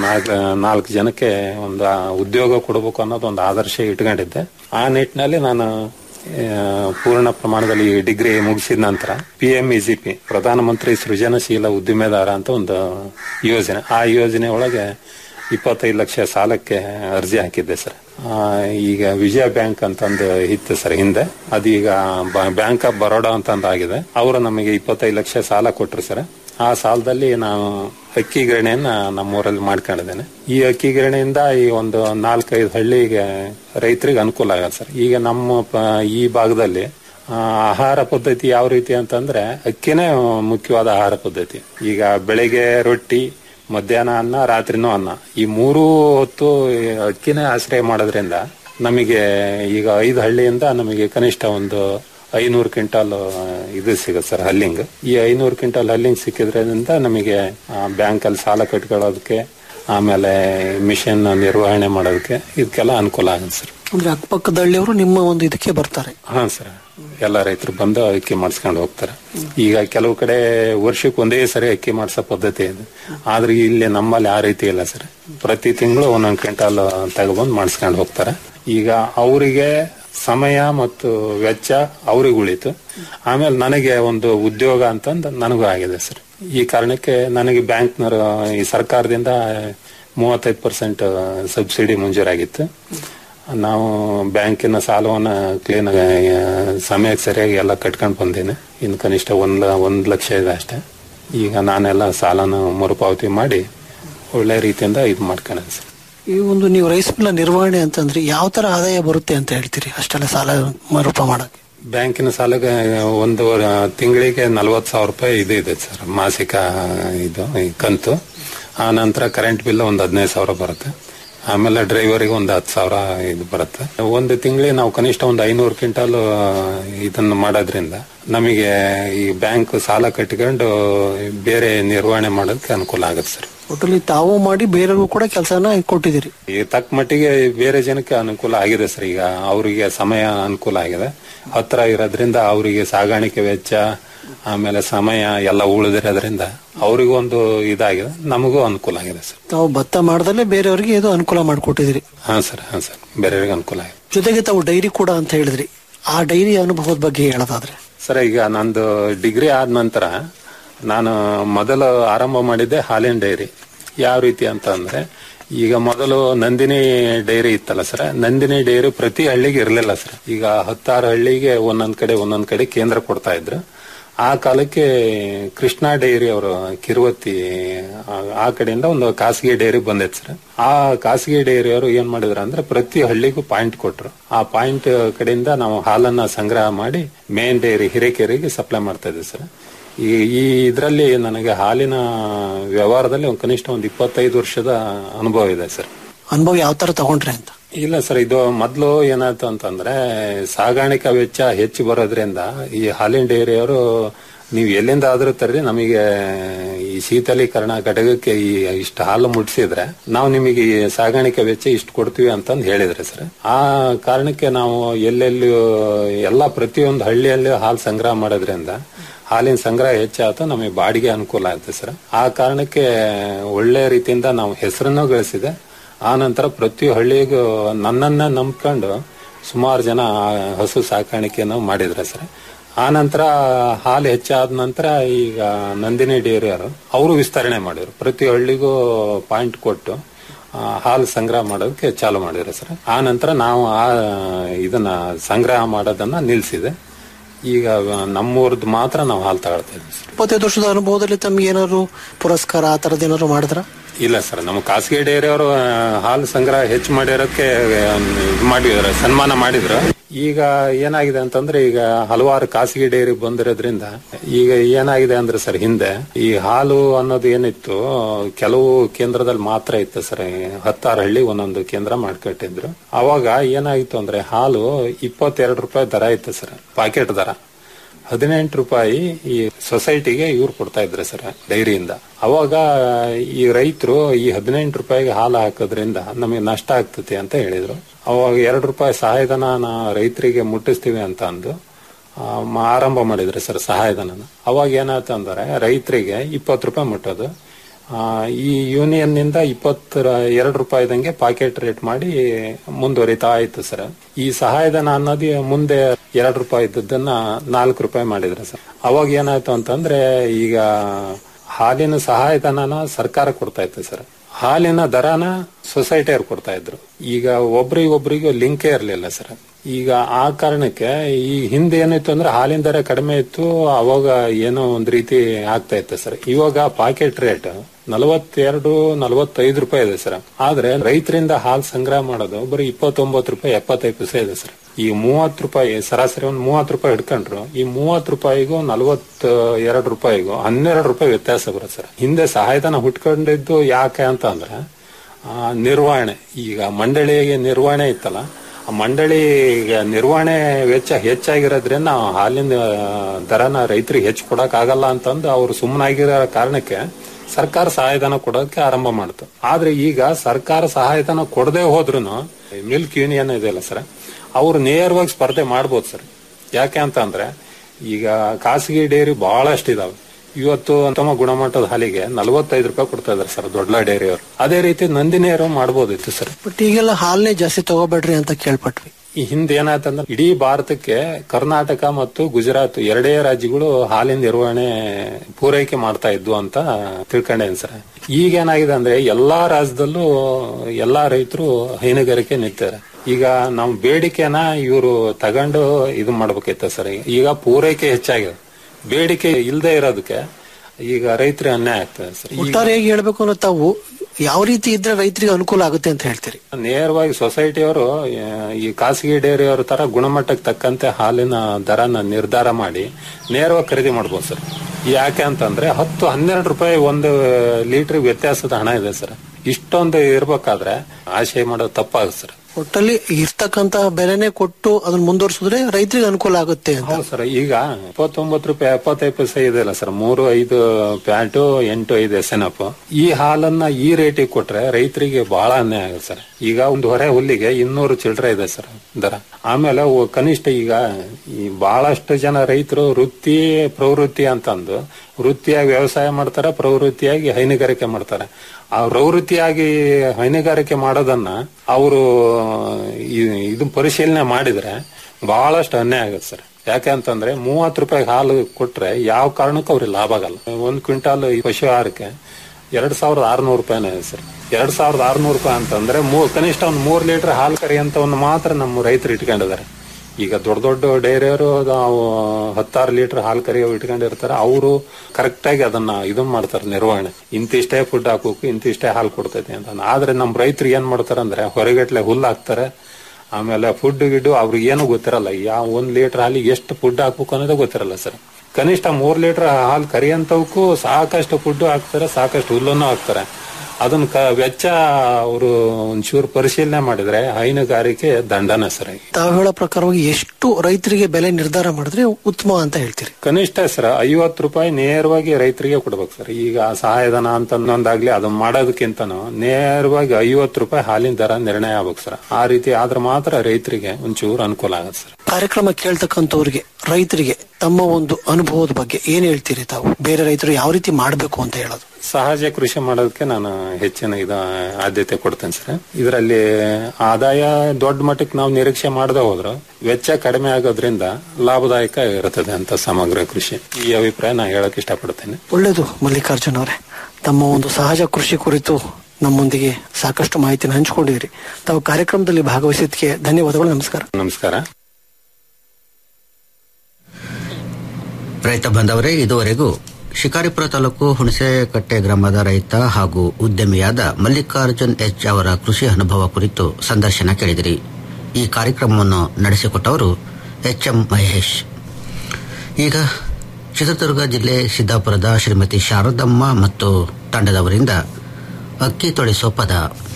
ನಾಲ್ಕು ಜನಕ್ಕೆ ಒಂದು ಉದ್ಯೋಗ ಕೊಡಬೇಕು ಅನ್ನೋದು ಒಂದು ಆದರ್ಶ ಇಟ್ಕೊಂಡಿದ್ದೆ ಆ ನಿಟ್ಟಿನಲ್ಲಿ ನಾನು ಆ, ಪೂರ್ಣ ಪ್ರಮಾಣದಲ್ಲಿ ಡಿಗ್ರಿ ಮುಗಿಸಿದ ನಂತರ ಪಿ ಎಂ ಪಿ ಪ್ರಧಾನಮಂತ್ರಿ ಸೃಜನಶೀಲ ಉದ್ದಿಮೆದಾರ ಅಂತ ಒಂದು ಯೋಜನೆ ಆ ಯೋಜನೆ ಒಳಗೆ ಇಪ್ಪತ್ತೈದು ಲಕ್ಷ ಸಾಲಕ್ಕೆ ಅರ್ಜಿ ಹಾಕಿದ್ದೆ ಸರ್ ಆ, ಈಗ ವಿಜಯ ಬ್ಯಾಂಕ್ ಅಂತಂದು ಇತ್ತು ಸರ್ ಹಿಂದೆ ಅದೀಗ ಬ್ಯಾಂಕ್ ಆಫ್ ಬರೋಡಾ ಅಂತಂದು ಆಗಿದೆ ಅವರು ನಮಗೆ ಇಪ್ಪತ್ತೈದು ಲಕ್ಷ ಸಾಲ ಕೊಟ್ಟರು ಸರ್ ಆ ಸಾಲದಲ್ಲಿ ನಾನು ಅಕ್ಕಿ ಗಿರಣಿಯನ್ನ ನಮ್ಮೂರಲ್ಲಿ ಮಾಡ್ಕೊಂಡಿದ್ದೇನೆ ಈ ಅಕ್ಕಿ ಗಿರಣಿಯಿಂದ ಈ ಒಂದು ನಾಲ್ಕೈದು ಹಳ್ಳಿಗೆ ರೈತರಿಗೆ ಅನುಕೂಲ ಆಗತ್ತೆ ಸರ್ ಈಗ ನಮ್ಮ ಪ- ಈ ಭಾಗದಲ್ಲಿ ಆ, ಆಹಾರ ಪದ್ಧತಿ ಯಾವ ರೀತಿ ಅಂತಂದ್ರೆ ಅಕ್ಕಿನೇ ಮುಖ್ಯವಾದ ಆಹಾರ ಪದ್ಧತಿ ಈಗ ಬೆಳಿಗ್ಗೆ ರೊಟ್ಟಿ ಮಧ್ಯಾಹ್ನ ಅನ್ನ ರಾತ್ರಿನೂ ಅನ್ನ ಈ ಮೂರು ಹೊತ್ತು ಈ ಅಕ್ಕಿನೇ ಆಶ್ರಯ ಮಾಡೋದ್ರಿಂದ ನಮಗೆ ಈಗ ಐದು ಹಳ್ಳಿಯಿಂದ ನಮಗೆ ಕನಿಷ್ಠ ಒಂದು ಐನೂರು ಕ್ವಿಂಟಾಲ್ ಇದು ಸಿಗುತ್ತೆ ಸರ್ ಹಲ್ಲಿಂಗ್ ಈ ಐನೂರು ಕ್ವಿಂಟಾಲ್ ಹಲ್ಲಿಂಗ್ ಸಿಕ್ಕಿದ್ರಿಂದ ನಮಗೆ ಬ್ಯಾಂಕ್ ಅಲ್ಲಿ ಸಾಲ ಕಟ್ಕೊಳ್ಳೋದಕ್ಕೆ ಆಮೇಲೆ ಮಿಷನ್ ನಿರ್ವಹಣೆ ಮಾಡೋದಕ್ಕೆ ಇದಕ್ಕೆಲ್ಲ ಅನುಕೂಲ ಆಗುತ್ತೆ ಸರ್ ಅಂದ್ರೆ ಅಕ್ಕಪಕ್ಕದ ಹಳ್ಳಿಯವರು ನಿಮ್ಮ ಒಂದು ಇದಕ್ಕೆ ಬರ್ತಾರೆ ಹಾ ಸರ್ ಎಲ್ಲ ರೈತರು ಬಂದು ಅಕ್ಕಿ ಮಾಡಿಸ್ಕೊಂಡು ಹೋಗ್ತಾರೆ ಈಗ ಕೆಲವು ಕಡೆ ವರ್ಷಕ್ಕೆ ಒಂದೇ ಸರಿ ಅಕ್ಕಿ ಮಾಡಿಸೋ ಪದ್ಧತಿ ಇದೆ ಆದ್ರೆ ಇಲ್ಲಿ ನಮ್ಮಲ್ಲಿ ಆ ರೀತಿ ಇಲ್ಲ ಸರ್ ಪ್ರತಿ ತಿಂಗಳು ಒಂದೊಂದು ಕ್ವಿಂಟಾಲ್ ತಗೊಬಂದು ಮಾಡಿಸ್ಕೊಂಡು ಹೋಗ್ತಾರೆ ಈಗ ಅವರಿಗೆ ಸಮಯ ಮತ್ತು ವೆಚ್ಚ ಅವ್ರಿಗೆ ಉಳಿತು ಆಮೇಲೆ ನನಗೆ ಒಂದು ಉದ್ಯೋಗ ಅಂತಂದು ನನಗೂ ಆಗಿದೆ ಸರ್ ಈ ಕಾರಣಕ್ಕೆ ನನಗೆ ಬ್ಯಾಂಕ್ನವರು ಈ ಸರ್ಕಾರದಿಂದ ಮೂವತ್ತೈದು ಪರ್ಸೆಂಟ್ ಸಬ್ಸಿಡಿ ಮಂಜೂರಾಗಿತ್ತು ನಾವು ಬ್ಯಾಂಕಿನ ಸಾಲವನ್ನ ಕ್ಲೀನ್ ಸಮಯಕ್ಕೆ ಸರಿಯಾಗಿ ಎಲ್ಲ ಕಟ್ಕೊಂಡು ಬಂದೀನಿ ಇನ್ನು ಕನಿಷ್ಠ ಒಂದ್ ಒಂದ್ ಲಕ್ಷ ಇದೆ ಅಷ್ಟೇ ಈಗ ನಾನೆಲ್ಲ ಸಾಲನ ಮರುಪಾವತಿ ಮಾಡಿ ಒಳ್ಳೆ ರೀತಿಯಿಂದ ಇದು ಮಾಡ್ಕೊಂಡೆ ಸರ್ ಈ ಒಂದು ನೀವು ರೈಸ್ ಮಿಲ್ ನಿರ್ವಹಣೆ ಅಂತಂದ್ರೆ ಯಾವ ತರ ಆದಾಯ ಬರುತ್ತೆ ಅಂತ ಹೇಳ್ತೀರಿ ಅಷ್ಟೆಲ್ಲ ಸಾಲ ಮರುಪ ಮಾಡಕ್ಕೆ ಬ್ಯಾಂಕಿನ ಸಾಲಗೆ ಒಂದು ತಿಂಗಳಿಗೆ ನಲ್ವತ್ತು ಸಾವಿರ ರೂಪಾಯಿ ಇದು ಇದೆ ಸರ್ ಮಾಸಿಕ ಇದು ಈ ಕಂತು ಆ ನಂತರ ಕರೆಂಟ್ ಬಿಲ್ ಒಂದು ಹದಿನೈದು ಸಾವಿರ ಬರುತ್ತೆ ಆಮೇಲೆ ಡ್ರೈವರಿಗೆ ಒಂದು ಹತ್ತು ಸಾವಿರ ಇದು ಬರುತ್ತೆ ಒಂದು ತಿಂಗಳಿಗೆ ನಾವು ಕನಿಷ್ಠ ಒಂದು ಐನೂರು ಕ್ವಿಂಟಾಲ್ ಇದನ್ನು ಮಾಡೋದ್ರಿಂದ ನಮಗೆ ಈ ಬ್ಯಾಂಕ್ ಸಾಲ ಕಟ್ಕೊಂಡು ಬೇರೆ ನಿರ್ವಹಣೆ ಮಾಡೋದಕ್ಕೆ ಅನುಕೂಲ ಆಗುತ್ತೆ ಸರ್ ಒಟ್ಟಲ್ಲಿ ತಾವು ಮಾಡಿ ಬೇರೆಗೂ ಕೂಡ ಕೆಲಸನ ಕೊಟ್ಟಿದ್ದೀರಿ ಈ ತಕ್ಕ ಮಟ್ಟಿಗೆ ಬೇರೆ ಜನಕ್ಕೆ ಅನುಕೂಲ ಆಗಿದೆ ಸರ್ ಈಗ ಅವರಿಗೆ ಸಮಯ ಅನುಕೂಲ ಆಗಿದೆ ಹತ್ರ ಇರೋದ್ರಿಂದ ಅವರಿಗೆ ಸಾಗಾಣಿಕೆ ವೆಚ್ಚ ಆಮೇಲೆ ಸಮಯ ಎಲ್ಲ ಉಳಿದಿರೋದ್ರಿಂದ ಅವರಿಗೂ ಒಂದು ಇದಾಗಿದೆ ನಮಗೂ ಅನುಕೂಲ ಆಗಿದೆ ಸರ್ ತಾವು ಭತ್ತ ಮಾಡ್ದಲ್ಲೇ ಬೇರೆಯವರಿಗೆ ಇದು ಅನುಕೂಲ ಮಾಡಿಕೊಟ್ಟಿದ್ದೀರಿ ಹಾ ಸರ್ ಹಾ ಸರ್ ಬೇರೆಯವ್ರಿಗೆ ಅನುಕೂಲ ಆಗಿದೆ ಜೊತೆಗೆ ತಾವು ಡೈರಿ ಕೂಡ ಅಂತ ಹೇಳಿದ್ರಿ ಆ ಡೈರಿ ಅನುಭವದ ಬಗ್ಗೆ ಹೇಳೋದಾದ್ರೆ ಸರ್ ಈಗ ನಂದು ಡಿಗ್ರಿ ಆದ ನಂತರ ನಾನು ಮೊದಲು ಆರಂಭ ಮಾಡಿದ್ದೆ ಹಾಲಿನ ಡೈರಿ ಯಾವ ರೀತಿ ಅಂತ ಅಂದ್ರೆ ಈಗ ಮೊದಲು ನಂದಿನಿ ಡೈರಿ ಇತ್ತಲ್ಲ ಸರ್ ನಂದಿನಿ ಡೈರಿ ಪ್ರತಿ ಹಳ್ಳಿಗೆ ಇರಲಿಲ್ಲ ಸರ್ ಈಗ ಹತ್ತಾರು ಹಳ್ಳಿಗೆ ಒಂದೊಂದ್ ಕಡೆ ಒಂದೊಂದ್ ಕಡೆ ಕೇಂದ್ರ ಕೊಡ್ತಾ ಇದ್ರು ಆ ಕಾಲಕ್ಕೆ ಕೃಷ್ಣ ಡೈರಿ ಅವರು ಕಿರುವತ್ತಿ ಆ- ಆ ಕಡೆಯಿಂದ ಒಂದು ಖಾಸಗಿ ಡೈರಿ ಬಂದೈತೆ ಸರ್ ಆ ಖಾಸಗಿ ಡೈರಿ ಅವರು ಏನ್ ಮಾಡಿದ್ರು ಅಂದ್ರೆ ಪ್ರತಿ ಹಳ್ಳಿಗೂ ಪಾಯಿಂಟ್ ಕೊಟ್ರು ಆ ಪಾಯಿಂಟ್ ಕಡೆಯಿಂದ ನಾವು ಹಾಲನ್ನ ಸಂಗ್ರಹ ಮಾಡಿ ಮೇನ್ ಡೈರಿ ಹಿರೇಕೆರೆಗೆ ಸಪ್ಲೈ ಮಾಡ್ತಾ ಇದ್ವಿ ಸರ್ ಈ ಈ ಇದರಲ್ಲಿ ನನಗೆ ಹಾಲಿನ ವ್ಯವಹಾರದಲ್ಲಿ ಒಂದು ಕನಿಷ್ಠ ಒಂದು ಇಪ್ಪತ್ತೈದು ವರ್ಷದ ಅನುಭವ ಇದೆ ಸರ್ ಅನುಭವ ಯಾವ ತರ ತಗೊಂಡ್ರೆ ಅಂತ ಇಲ್ಲ ಸರ್ ಇದು ಮೊದಲು ಏನಾಯ್ತು ಅಂತಂದ್ರೆ ಸಾಗಾಣಿಕಾ ವೆಚ್ಚ ಹೆಚ್ಚು ಬರೋದ್ರಿಂದ ಈ ಹಾಲಿನ ಡೈರಿಯವರು ನೀವು ಎಲ್ಲಿಂದ ಆದ್ರೂ ತರ್ರಿ ನಮಗೆ ಈ ಶೀತಲೀಕರಣ ಘಟಕಕ್ಕೆ ಈ ಇಷ್ಟು ಹಾಲು ಮುಟ್ಸಿದ್ರೆ ನಾವು ನಿಮಗೆ ಈ ಸಾಗಾಣಿಕೆ ವೆಚ್ಚ ಇಷ್ಟು ಕೊಡ್ತೀವಿ ಅಂತಂದು ಹೇಳಿದ್ರೆ ಸರ್ ಆ ಕಾರಣಕ್ಕೆ ನಾವು ಎಲ್ಲೆಲ್ಲಿ ಎಲ್ಲ ಪ್ರತಿಯೊಂದು ಹಳ್ಳಿಯಲ್ಲಿ ಹಾಲು ಸಂಗ್ರಹ ಮಾಡೋದ್ರಿಂದ ಹಾಲಿನ ಸಂಗ್ರಹ ಹೆಚ್ಚಾಯ್ತು ನಮಗೆ ಬಾಡಿಗೆ ಅನುಕೂಲ ಆಯ್ತು ಸರ್ ಆ ಕಾರಣಕ್ಕೆ ಒಳ್ಳೆ ರೀತಿಯಿಂದ ನಾವು ಹೆಸರನ್ನು ಗಳಿಸಿದೆ ಆ ನಂತರ ಪ್ರತಿ ಹಳ್ಳಿಗೂ ನನ್ನನ್ನ ನಂಬ್ಕೊಂಡು ಸುಮಾರು ಜನ ಆ ಹಸು ಸಾಕಾಣಿಕೆಯನ್ನು ಮಾಡಿದ್ರೆ ಸರ್ ಆ ನಂತರ ಹಾಲು ಹೆಚ್ಚಾದ ನಂತರ ಈಗ ನಂದಿನಿ ಡೇರಿಯವರು ಅವರು ವಿಸ್ತರಣೆ ಮಾಡಿದ್ರು ಪ್ರತಿ ಹಳ್ಳಿಗೂ ಪಾಯಿಂಟ್ ಕೊಟ್ಟು ಆ, ಹಾಲು ಸಂಗ್ರಹ ಮಾಡೋದಕ್ಕೆ ಚಾಲು ಮಾಡಿದ್ರು ಸರ್ ಆ ನಂತರ ನಾವು ಆ ಇದನ್ನ ಸಂಗ್ರಹ ಮಾಡೋದನ್ನ ನಿಲ್ಸಿದೆ ಈಗ ನಮ್ಮೂರ್ದು ಮಾತ್ರ ನಾವು ಹಾಲು ತಗೊಳ್ತಾ ಇದ್ದೀವಿ ಸರ್ ಇಪ್ಪತ್ತೈದು ವರ್ಷದ ಅನುಭವದಲ್ಲಿ ತಮ್ಗೆ ಏನಾದ್ರು ಪುರಸ್ಕಾರ ಆ ತರದ್ ಏನಾದ್ರು ಮಾಡಿದ್ರ ಇಲ್ಲ ಸರ್ ನಮ್ಮ ಖಾಸಗಿ ಡೈರಿಯವರು ಹಾಲು ಸಂಗ್ರಹ ಹೆಚ್ಚು ಮಾಡಿರೋದಕ್ಕೆ ಇದು ಮಾಡಿದ್ರು ಸನ್ಮಾನ ಮಾಡಿದ್ರು ಈಗ ಏನಾಗಿದೆ ಅಂತಂದ್ರೆ ಈಗ ಹಲವಾರು ಖಾಸಗಿ ಡೈರಿ ಬಂದಿರೋದ್ರಿಂದ ಈಗ ಏನಾಗಿದೆ ಅಂದ್ರೆ ಸರ್ ಹಿಂದೆ ಈ ಹಾಲು ಅನ್ನೋದು ಏನಿತ್ತು ಕೆಲವು ಕೇಂದ್ರದಲ್ಲಿ ಮಾತ್ರ ಇತ್ತು ಸರ್ ಹತ್ತಾರು ಹಳ್ಳಿ ಒಂದೊಂದು ಕೇಂದ್ರ ಮಾಡ್ಕೊಟ್ಟಿದ್ರು ಅವಾಗ ಏನಾಗಿತ್ತು ಅಂದ್ರೆ ಹಾಲು ಇಪ್ಪತ್ತೆರಡು ರೂಪಾಯಿ ದರ ಇತ್ತು ಸರ್ ಪಾಕೆಟ್ ದರ ಹದಿನೆಂಟು ರೂಪಾಯಿ ಈ ಸೊಸೈಟಿಗೆ ಇವ್ರು ಕೊಡ್ತಾ ಇದ್ರು ಸರ್ ಡೈರಿಯಿಂದ ಅವಾಗ ಈ ರೈತರು ಈ ಹದಿನೆಂಟು ರೂಪಾಯಿಗೆ ಹಾಲು ಹಾಕೋದ್ರಿಂದ ನಮಗೆ ನಷ್ಟ ಆಗ್ತದೆ ಅಂತ ಹೇಳಿದ್ರು ಅವಾಗ ಎರಡು ರೂಪಾಯಿ ಸಹಾಯಧನ ನಾ- ರೈತರಿಗೆ ಮುಟ್ಟಿಸ್ತೀವಿ ಅಂತ ಅಂದು ಆ, ಮ- ಆರಂಭ ಮಾಡಿದ್ರು ಸರ್ ಸಹಾಯಧನನ ಅವಾಗ ಏನಾಯ್ತು ಅಂದ್ರೆ ರೈತರಿಗೆ ಇಪ್ಪತ್ತು ರೂಪಾಯಿ ಮುಟ್ಟೋದು ಆ, ಈ ಯೂನಿಯನ್ ನಿಂದ ಇಪ್ಪತ್ತ ಎರಡು ರೂಪಾಯಿದಂಗೆ ಪಾಕೆಟ್ ರೇಟ್ ಮಾಡಿ ಮುಂದುವರಿತಾ ಇತ್ತು ಸರ್ ಈ ಸಹಾಯಧನ ಅನ್ನೋದು ಮುಂದೆ ಎರಡು ರೂಪಾಯಿ ಇದ್ದದನ್ನ ನಾಲ್ಕು ರೂಪಾಯಿ ಮಾಡಿದ್ರು ಸರ್ ಅವಾಗ ಏನಾಯ್ತು ಅಂತಂದ್ರೆ ಈಗ ಹಾಲಿನ ಸಹಾಯಧನನ ಸರ್ಕಾರ ಕೊಡ್ತಾ ಇತ್ತು ಸರ್ ಹಾಲಿನ ದರನ ಸೊಸೈಟಿಯವ್ರು ಕೊಡ್ತಾ ಇದ್ರು ಈಗ ಒಬ್ರಿಗೊಬ್ರಿಗೂ ಲಿಂಕೇ ಇರಲಿಲ್ಲ ಸರ್ ಈಗ ಆ ಕಾರಣಕ್ಕೆ ಈ ಹಿಂದೆ ಏನಿತ್ತು ಅಂದ್ರೆ ಹಾಲಿನ ದರ ಕಡಿಮೆ ಇತ್ತು ಅವಾಗ ಏನೋ ಒಂದ್ ರೀತಿ ಆಗ್ತಾ ಇತ್ತು ಸರ್ ಇವಾಗ ಪಾಕೆಟ್ ರೇಟ್ ನಲವತ್ತೆರಡು ನಲವತ್ತೈದು ರೂಪಾಯಿ ಇದೆ ಸರ್ ಆದ್ರೆ ರೈತರಿಂದ ಹಾಲು ಸಂಗ್ರಹ ಮಾಡೋದು ಬರೀ ಇಪ್ಪತ್ತೊಂಬತ್ತು ರೂಪಾಯಿ ಎಪ್ಪತ್ತೈದು ಪೈಸೆ ಇದೆ ಸರ್ ಈ ಮೂವತ್ತು ರೂಪಾಯಿ ಸರಾಸರಿ ಒಂದು ಮೂವತ್ತು ರೂಪಾಯಿ ಹಿಡ್ಕೊಂಡ್ರು ಈ ಮೂವತ್ತು ರೂಪಾಯಿಗೂ ನಲವತ್ತ ಎರಡು ರೂಪಾಯಿಗೂ ಹನ್ನೆರಡು ರೂಪಾಯಿ ವ್ಯತ್ಯಾಸ ಬರುತ್ತೆ ಸರ್ ಹಿಂದೆ ಸಹಾಯಧನ ಹುಟ್ಕೊಂಡಿದ್ದು ಯಾಕೆ ಅಂತ ಅಂದ್ರೆ ಆ, ನಿರ್ವಹಣೆ ಈಗ ಮಂಡಳಿಗೆ ನಿರ್ವಹಣೆ ಇತ್ತಲ್ಲ ಆ ಮಂಡಳಿ ಈಗ ನಿರ್ವಹಣೆ ವೆಚ್ಚ ಹೆಚ್ಚಾಗಿರೋದ್ರಿಂದ ನಾವು ಹಾಲಿನ ದರನ ರೈತರಿಗೆ ಹೆಚ್ಚು ಕೊಡಕ್ ಆಗಲ್ಲ ಅಂತಂದು ಅವ್ರು ಸುಮ್ಮನಾಗಿರೋ ಕಾರಣಕ್ಕೆ ಸರ್ಕಾರ ಸಹಾಯಧನ ಕೊಡೋಕೆ ಆರಂಭ ಮಾಡ್ತು ಆದ್ರೆ ಈಗ ಸರ್ಕಾರ ಸಹಾಯಧನ ಕೊಡದೆ ಹೋದ್ರುನು ಮಿಲ್ಕ್ ಯೂನಿಯನ್ ಇದೆಯಲ್ಲ ಸರ್ ಅವ್ರು ನೇರವಾಗಿ ಸ್ಪರ್ಧೆ ಮಾಡ್ಬೋದು ಸರ್ ಯಾಕೆ ಅಂತ ಅಂದ್ರೆ ಈಗ ಖಾಸಗಿ ಡೈರಿ ಬಹಳಷ್ಟು ಇದಾವೆ ಇವತ್ತು ಉತ್ತಮ ಗುಣಮಟ್ಟದ ಹಾಲಿಗೆ ನಲವತ್ತೈದು ರೂಪಾಯಿ ಕೊಡ್ತಾ ಇದಾರೆ ಸರ್ ದೊಡ್ಡ ಡೈರಿಯವರು ಅದೇ ರೀತಿ ನಂದಿನಿಯರು ಮಾಡ್ಬೋದಿತ್ತು ಸರ್ ಬಟ್ ಈಗೆಲ್ಲ ಹಾಲ್ನೇ ಜಾಸ್ತಿ ತಗೋಬೇಡ್ರಿ ಅಂತ ಕೇಳ್ಪಟ್ವಿ ಈ ಹಿಂದೆ ಏನಾಯ್ತಂದ್ರೆ ಇಡೀ ಭಾರತಕ್ಕೆ ಕರ್ನಾಟಕ ಮತ್ತು ಗುಜರಾತ್ ಎರಡೇ ರಾಜ್ಯಗಳು ಹಾಲಿನ ನಿರ್ವಹಣೆ ಪೂರೈಕೆ ಮಾಡ್ತಾ ಇದ್ವು ಅಂತ ತಿಳ್ಕೊಂಡೇನ್ ಸರ್ ಈಗ ಏನಾಗಿದೆ ಅಂದ್ರೆ ಎಲ್ಲಾ ರಾಜ್ಯದಲ್ಲೂ ಎಲ್ಲಾ ರೈತರು ಹೈನುಗಾರಿಕೆ ನಿಂತಾರೆ ಈಗ ನಮ್ ಬೇಡಿಕೆನ ಇವರು ತಗೊಂಡು ಇದು ಮಾಡ್ಬೇಕಿತ್ತ ಸರ್ ಈಗ ಪೂರೈಕೆ ಹೆಚ್ಚಾಗಿದೆ ಬೇಡಿಕೆ ಇಲ್ಲದೆ ಇರೋದಕ್ಕೆ ಈಗ ರೈತರಿಗೆ ಅನ್ಯಾಯ ಆಗ್ತದೆ ಸರ್ ಈಗ ಒಟ್ಟಾರೆಯಾಗಿ ಹೇಳ್ಬೇಕು ಅಂದ್ರೆ ತಾವು ಯಾವ ರೀತಿ ಇದ್ರೆ ರೈತರಿಗೆ ಅನುಕೂಲ ಆಗುತ್ತೆ ಅಂತ ಹೇಳ್ತೀರಿ ನೇರವಾಗಿ ಸೊಸೈಟಿಯವರು ಈ ಖಾಸಗಿ ಡೈರಿಯವ್ರ ತರ ಗುಣಮಟ್ಟಕ್ಕೆ ತಕ್ಕಂತೆ ಹಾಲಿನ ದರನ ನಿರ್ಧಾರ ಮಾಡಿ ನೇರವಾಗಿ ಖರೀದಿ ಮಾಡ್ಬೋದು ಸರ್ ಯಾಕೆ ಅಂತಂದ್ರೆ ಹತ್ತು ಹನ್ನೆರಡು ರೂಪಾಯಿ ಒಂದು ಲೀಟರ್ ವ್ಯತ್ಯಾಸದ ಹಣ ಇದೆ ಸರ್ ಇಷ್ಟೊಂದು ಇರ್ಬೇಕಾದ್ರೆ ಆಶೆ ಮಾಡೋದು ತಪ್ಪಾಗುತ್ತೆ ಸರ್ ಒಟ್ಟಲ್ಲಿ ಇರ್ತಕ್ಕಂತ ಬೆಲೆನೆ ಕೊಟ್ಟು ಅದನ್ನ ಮುಂದುವರಿಸಿದ್ರೆ ರೈತರಿಗೆ ಅನುಕೂಲ ಆಗುತ್ತೆ ಅಂತ ಹೌದು ಸರ್ ಈಗ ಇಪ್ಪತ್ತೊಂಬತ್ತು ರೂಪಾಯಿ ಎಪ್ಪತ್ತೈದು ಪೈಸೆ ಇದೆ ಅಲ್ಲ ಸರ್ ಮೂರು ಐದು ಪ್ಯಾಟು ಎಂಟು ಐದು ಎಸ್ ಎನ್ ಎಫ್ ಈ ಹಾಲನ್ನ ಈ ರೇಟಿಗೆ ಕೊಟ್ರೆ ರೈತರಿಗೆ ಬಹಳ ಅನ್ಯಾಯ ಆಗುತ್ತೆ ಸರ್ ಈಗ ಒಂದು ಹೊರೆ ಹುಲ್ಲಿಗೆ ಇನ್ನೂರು ಚಿಲ್ಲರೆ ಇದೆ ಸರ್ ದರ ಆಮೇಲೆ ಅವು ಕನಿಷ್ಠ ಈಗ ಈ ಬಹಳಷ್ಟು ಜನ ರೈತರು ವೃತ್ತಿ ಪ್ರವೃತ್ತಿ ಅಂತಂದು ವೃತ್ತಿಯಾಗಿ ವ್ಯವಸಾಯ ಮಾಡ್ತಾರೆ ಪ್ರವೃತ್ತಿಯಾಗಿ ಹೈನುಗಾರಿಕೆ ಮಾಡ್ತಾರೆ ಆ ಪ್ರವೃತ್ತಿಯಾಗಿ ಹೈನುಗಾರಿಕೆ ಮಾಡೋದನ್ನ ಅವರು ಇದು ಪರಿಶೀಲನೆ ಮಾಡಿದ್ರೆ ಬಹಳಷ್ಟು ಅನ್ಯಾಯ ಆಗುತ್ತೆ ಸರ್ ಯಾಕೆ ಅಂತಂದ್ರೆ ಮೂವತ್ತು ರೂಪಾಯಿ ಹಾಲು ಕೊಟ್ರೆ ಯಾವ ಕಾರಣಕ್ಕೂ ಅವ್ರಿಗೆ ಲಾಭ ಆಗಲ್ಲ ಒಂದ್ ಕ್ವಿಂಟಾಲ್ ಈ ಪಶು ಆಹಾರಕ್ಕೆ ಎರಡ್ ಸಾವಿರದ ಆರ್ನೂರು ರೂಪಾಯಿನೇ ಇದೆ ಸರ್ ಎರಡ್ ಸಾವಿರದ ಆರ್ನೂರು ರೂಪಾಯಿ ಅಂತಂದ್ರೆ ಮೂ- ಕನಿಷ್ಠ ಒಂದು ಮೂರ್ ಲೀಟರ್ ಹಾಲು ಕರಿಯಂತವನ್ನ ಮಾತ್ರ ನಮ್ಮ ರೈತರು ಇಟ್ಕೊಂಡಿದ್ದಾರೆ ಈಗ ದೊಡ್ಡ ದೊಡ್ಡ ಡೈರಿಯವರು ನಾವು ಹತ್ತಾರು ಲೀಟರ್ ಹಾಲು ಕರಿಯೋ ಇಟ್ಕೊಂಡಿರ್ತಾರೆ ಅವರು ಕರೆಕ್ಟ್ ಆಗಿ ಅದನ್ನ ಇದನ್ ಮಾಡ್ತಾರೆ ನಿರ್ವಹಣೆ ಇಂತಿಷ್ಟೇ ಫುಡ್ ಹಾಕೋಕು ಇಂತಿಷ್ಟೇ ಹಾಲು ಕೊಡ್ತೈತೆ ಅಂತ ಆದ್ರೆ ನಮ್ಮ ರೈತರು ಏನ್ ಮಾಡ್ತಾರೆ ಅಂದ್ರೆ ಹೊರಗಟ್ಲೆ ಹುಲ್ಲು ಹಾಕ್ತಾರೆ ಆಮೇಲೆ ಫುಡ್ ಗಿಡ್ಡು ಅವ್ರಿಗೆ ಏನು ಗೊತ್ತಿರಲ್ಲ ಯಾವ ಒಂದ್ ಲೀಟರ್ ಹಾಲಿಗೆ ಎಷ್ಟು ಫುಡ್ ಹಾಕ್ಬೇಕು ಅನ್ನೋದೇ ಗೊತ್ತಿರಲ್ಲ ಸರ್ ಕನಿಷ್ಠ ಮೂರ್ ಲೀಟರ್ ಹಾಲು ಕರಿಯಂತವಕ್ಕೂ ಸಾಕಷ್ಟು ಫುಡ್ ಹಾಕ್ತಾರೆ ಸಾಕಷ್ಟು ಹುಲ್ಲನ್ನು ಹಾಕ್ತಾರೆ ಅದನ್ನ ಕ ವೆಚ್ಚ ಅವರು ಒಂಚೂರು ಪರಿಶೀಲನೆ ಮಾಡಿದ್ರೆ ಹೈನುಗಾರಿಕೆ ದಂಡನೆ ಸರ್ ತಾವು ಹೇಳೋ ಪ್ರಕಾರವಾಗಿ ಎಷ್ಟು ರೈತರಿಗೆ ಬೆಲೆ ನಿರ್ಧಾರ ಮಾಡಿದ್ರೆ ಉತ್ತಮ ಅಂತ ಹೇಳ್ತೀರಿ ಕನಿಷ್ಠ ಸರ್ ಐವತ್ತು ರೂಪಾಯಿ ನೇರವಾಗಿ ರೈತರಿಗೆ ಕೊಡ್ಬೇಕು ಸರ್ ಈಗ ಸಹಾಯಧನ ಅಂತ ಒಂದಾಗ್ಲಿ ಅದನ್ನ ಮಾಡೋದಕ್ಕಿಂತನೂ ನೇರವಾಗಿ ಐವತ್ತು ರೂಪಾಯಿ ಹಾಲಿನ ದರ ನಿರ್ಣಯ ಆಗ್ಬೇಕು ಸರ್ ಆ ರೀತಿ ಆದ್ರೆ ಮಾತ್ರ ರೈತರಿಗೆ ಒಂಚೂರು ಅನುಕೂಲ ಆಗುತ್ತೆ ಸರ್ ಕಾರ್ಯಕ್ರಮ ಕೇಳ್ತಕ್ಕಂಥವ್ರಿಗೆ ರೈತರಿಗೆ ತಮ್ಮ ಒಂದು ಅನುಭವದ ಬಗ್ಗೆ ಏನ್ ಹೇಳ್ತೀರಿ ತಾವು ಬೇರೆ ರೈತರು ಯಾವ ರೀತಿ ಮಾಡಬೇಕು ಅಂತ ಹೇಳೋದು ಸಹಜ ಕೃಷಿ ಮಾಡೋದಕ್ಕೆ ನಾನು ಹೆಚ್ಚಿನ ಇದು ಆದ್ಯತೆ ಕೊಡ್ತೇನೆ ಸರ್ ಇದರಲ್ಲಿ ಆದಾಯ ದೊಡ್ಡ ಮಟ್ಟಕ್ಕೆ ನಾವು ನಿರೀಕ್ಷೆ ಮಾಡದೆ ಹೋದ್ರು ವೆಚ್ಚ ಕಡಿಮೆ ಆಗೋದ್ರಿಂದ ಲಾಭದಾಯಕ ಇರುತ್ತದೆ ಅಂತ ಸಮಗ್ರ ಕೃಷಿ ಈ ಅಭಿಪ್ರಾಯ ನಾನು ಹೇಳಕ್ ಇಷ್ಟಪಡ್ತೇನೆ ಒಳ್ಳೇದು ಮಲ್ಲಿಕಾರ್ಜುನ್ ಅವರೇ ತಮ್ಮ ಒಂದು ಸಹಜ ಕೃಷಿ ಕುರಿತು ನಮ್ಮೊಂದಿಗೆ ಸಾಕಷ್ಟು ಮಾಹಿತಿನ ಹಂಚಿಕೊಂಡಿದ್ರಿ ತಾವು ಕಾರ್ಯಕ್ರಮದಲ್ಲಿ ಭಾಗವಹಿಸಿದ್ದಕ್ಕೆ ಧನ್ಯವಾದಗಳು ನಮಸ್ಕಾರ ನಮಸ್ಕಾರ ರೈತ ಬಂದವರೇ ಇದುವರೆಗೂ ಶಿಕಾರಿಪುರ ತಾಲೂಕು ಹುಣಸೆಕಟ್ಟೆ ಗ್ರಾಮದ ರೈತ ಹಾಗೂ ಉದ್ಯಮಿಯಾದ ಮಲ್ಲಿಕಾರ್ಜುನ್ ಎಚ್ ಅವರ ಕೃಷಿ ಅನುಭವ ಕುರಿತು ಸಂದರ್ಶನ ಕೇಳಿದಿರಿ ಈ ಕಾರ್ಯಕ್ರಮವನ್ನು ನಡೆಸಿಕೊಟ್ಟವರು ಎಚ್ ಎಂ ಮಹೇಶ್ ಈಗ ಚಿತ್ರದುರ್ಗ ಜಿಲ್ಲೆ ಸಿದ್ದಾಪುರದ ಶ್ರೀಮತಿ ಶಾರದಮ್ಮ ಮತ್ತು ತಂಡದವರಿಂದ ಅಕ್ಕಿ ತೊಳಿಸೋ ಪದ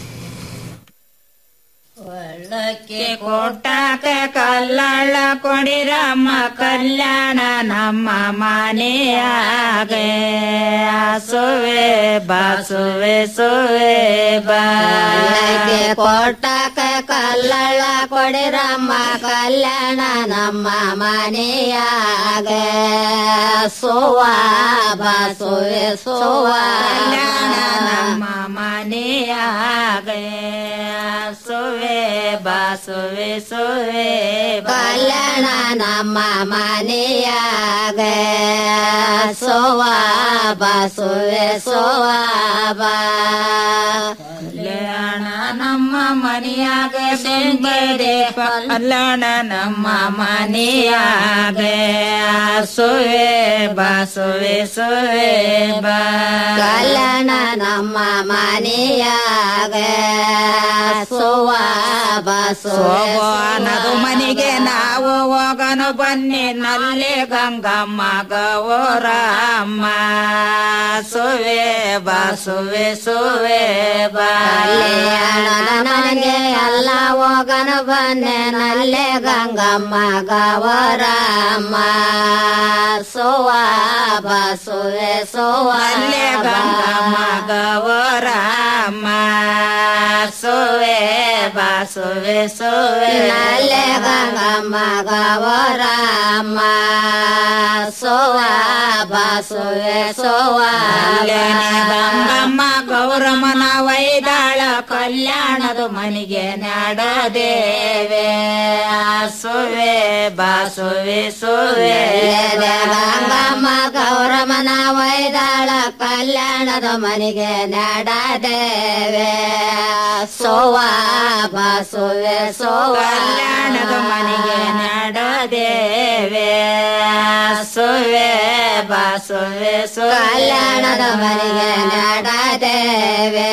ಒಳ್ಳಕ್ಕೆ ಕೊಟ್ಟಾಕ ಕಲ್ಲಳ್ಳ ಕೊಡಿರಮ್ಮ ಕಲ್ಯಾಣ ನಮ್ಮ ಮನೆಯಾಗೆ ಸುವೆ ಬಾಸುವೆ ಸುವೆ ಬಾಳಕ್ಕೆ ಕೊಟ್ಟಾಕ ಕಲ್ಲಳ್ಳ ಕೊಡಿರಮ್ಮ ಕಲ್ಯಾಣ ನಮ್ಮ ಮನೆಯಾಗೆ ಸುವ ಬಾಸುವೆ ಸುವ ಕಲ್ಯಾಣ ನಮ್ಮ ಮನೆಯಾಗೆ ಸುವೆ ಬಾಸುವೆ ಸುವೆ ಕಲ್ಯಾಣ ನಮ್ಮ ಮನೆಯಾಗ ಸೋವ ಬಾಸುವೆ ಸೋವ ಬಾ ಕಲ್ಯಾಣ ನಮ್ಮ ಮನೆಯಾಗ ಬೆಂಬದೆ ಕಲ್ಯಾಣ ನಮ್ಮ ಮನೆಯಾಗ ಸುವೆ ಬಾಸುವೆ ಸುವೆ ಬಾ ಕಲ್ಯಾಣ ನಮ್ಮ ಮನೆಯಾಗ ಸೋವ ಸೋಬಾನದು ಮನೆಗೆ ನಾವು ಹೋಗನು ಬನ್ನಿ ನಲ್ಲಿ ಗಂಗಮ್ಮ ಗೌರಮ್ಮ ಸುವೆ ಬಾ ಸುವೆ ಸುವೆ ಬಾ ನನಗೆ ಎಲ್ಲ ಹೋಗನು ಬನ್ನೆ ನಲ್ಲೆ ಗಂಗಮ್ಮ ಗವರಮ್ಮ ಸೋವ ಬಸುವೆ ಸೋವ ನಲ್ಲೆ ಗಂಗಮ್ಮ ಗೌರಮ್ಮ ಸುವೆ ಬಾ ಸುವೆ ಸುವೆ ನಲ್ಲೆ ಗಂಗಮ್ಮ ಗವರಮ್ಮ ಸೋವ ಬಸುವೆ ಸೋವ ಅಲ್ಲೇನೆ ಗಂಗಮ್ಮ ಗೌರಮ್ಮನ ವೈದಾಳ ಕಲ್ಯಾಣದ ಮನೆಗೆ ನಾಡದೇವೆ ಸುವೆ ಬಾಸುವೆ ಸುವೆ ಗಂಗಮ್ಮ ಗೌರಮ್ಮನ ವೈದಾಳ ಕಲ್ಯಾಣದ ಮನೆಗೆ ನಡದೇವೆ ಸೋವ ಬಸುವೆ ಸೋವ ಕಲ್ಯಾಣದ ಮನೆಗೆ ನಾಡದೇವೆ ಸುವೆ ಬಾಸುವೆ ಸುವೆ ಕಲ್ಯಾಣದ ಮನೆಗೆ ನಡದೇವೆ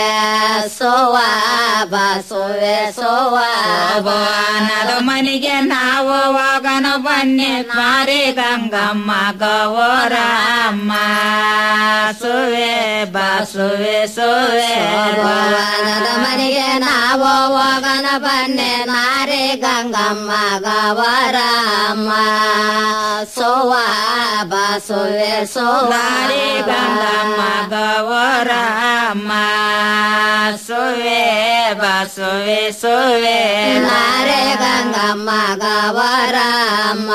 ಸೋವ ಬಸುವೆ ಸೋವ ಭವನದ ಮನೆಗೆ ನಾವು ಹೋಗನ ಬನ್ನಿ ಮಾರಿ ಗಂಗಮ್ಮ ಗೌರಮ್ಮ ಸುವೆ ಬಾಸುವೆ ಸುವೆ ಭವನದ ಮನೆಗೆ ನಾವು ಹೋಗನ ಬನ್ನೆ ನಾರಿ ಗಂಗಮ್ಮ ಗವರಮ್ಮ ಸೋವ ಬಸುವೆ ಸೋವ ನಾರಿ ಗಂಗಮ್ಮ ಗೌರಮ್ಮ ಸುವೆ ಬಾಸುವೆ ಸುವೆ ನಾರೆ ಗಂಗಮ್ಮ ಗವರಮ್ಮ